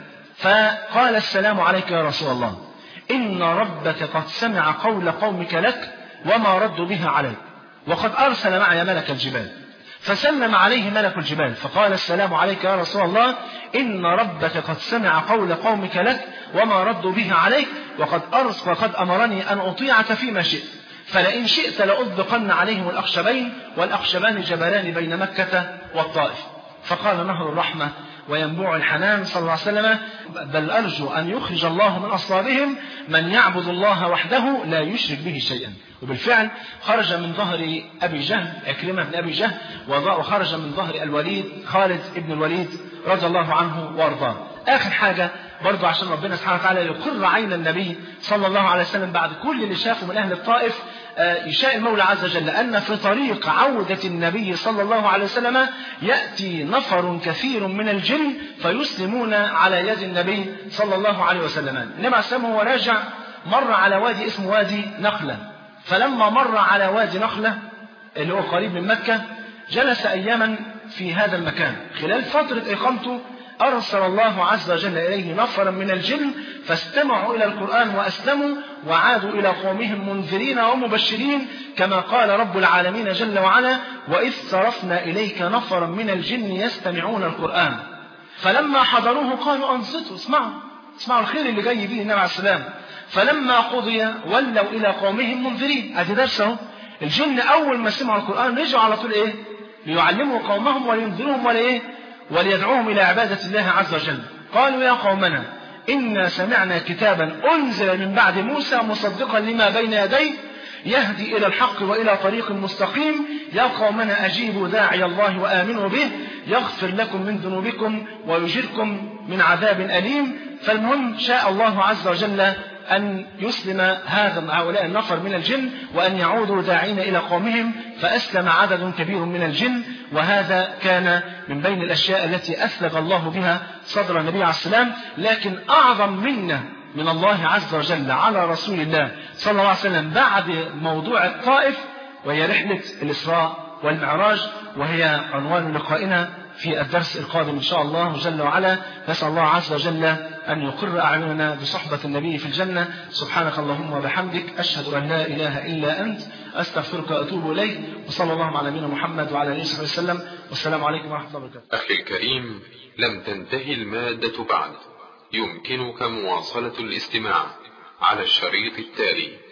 فقال السلام عليك يا رسول الله إن ربك قد سمع قول قومك لك وما ردوا بها عليك وقد أرسل معي ملك الجبال فسلم عليه ملك الجبال فقال السلام عليك يا رسول الله إن ربك قد سمع قول قومك لك وما ردوا به عليك وقد أرس وقد أمرني أن أطيعك فيما شئت فلئن شئت لأطبقن عليهم الأخشبين والأخشبان جبلان بين مكة والطائف فقال نهر الرحمة وينبوع الحنان صلى الله عليه وسلم بل أرجو أن يخرج الله من أصلابهم من يعبد الله وحده لا يشرك به شيئا وبالفعل خرج من ظهر أبي جهل أكرمة بن أبي جهل وخرج من ظهر الوليد خالد بن الوليد رضي الله عنه وارضاه آخر حاجة برضو عشان ربنا سبحانه وتعالى يقر عين النبي صلى الله عليه وسلم بعد كل اللي شافه من أهل الطائف يشاء المولى عز وجل أن في طريق عودة النبي صلى الله عليه وسلم يأتي نفر كثير من الجن فيسلمون على يد النبي صلى الله عليه وسلم النبي عليه السلام هو راجع مر على وادي اسمه وادي نخلة فلما مر على وادي نخلة اللي هو قريب من مكة جلس أياما في هذا المكان خلال فترة إقامته أرسل الله عز وجل إليه نفرا من الجن فاستمعوا إلى القرآن وأسلموا وعادوا إلى قومهم منذرين ومبشرين كما قال رب العالمين جل وعلا وإذ صرفنا إليك نفرا من الجن يستمعون القرآن فلما حضروه قالوا أنصتوا اسمعوا اسمعوا الخير اللي جاي به النبي عليه السلام فلما قضي ولوا إلى قومهم منذرين أدي درسه الجن أول ما سمعوا القرآن رجعوا على طول إيه ليعلموا قومهم ولينذروهم ولا إيه وليدعوهم إلى عبادة الله عز وجل قالوا يا قومنا إنا سمعنا كتابا أنزل من بعد موسى مصدقا لما بين يديه يهدي إلى الحق وإلى طريق مستقيم يا قومنا أجيبوا داعي الله وآمنوا به يغفر لكم من ذنوبكم ويجركم من عذاب أليم فالمهم شاء الله عز وجل أن يسلم هذا هؤلاء النفر من الجن وأن يعودوا داعين إلى قومهم فأسلم عدد كبير من الجن وهذا كان من بين الأشياء التي أثلغ الله بها صدر النبي عليه السلام لكن أعظم منا من الله عز وجل على رسول الله صلى الله عليه وسلم بعد موضوع الطائف وهي رحلة الإسراء والمعراج وهي عنوان لقائنا في الدرس القادم إن شاء الله جل وعلا نسأل الله عز وجل أن يقر أعيننا بصحبة النبي في الجنة سبحانك اللهم وبحمدك أشهد أن لا إله إلا أنت أستغفرك وأتوب إليك وصلى الله على نبينا محمد وعلى آله وصحبه وسلم والسلام عليكم ورحمة الله وبركاته أخي الكريم لم تنتهي المادة بعد يمكنك مواصلة الاستماع على الشريط التالي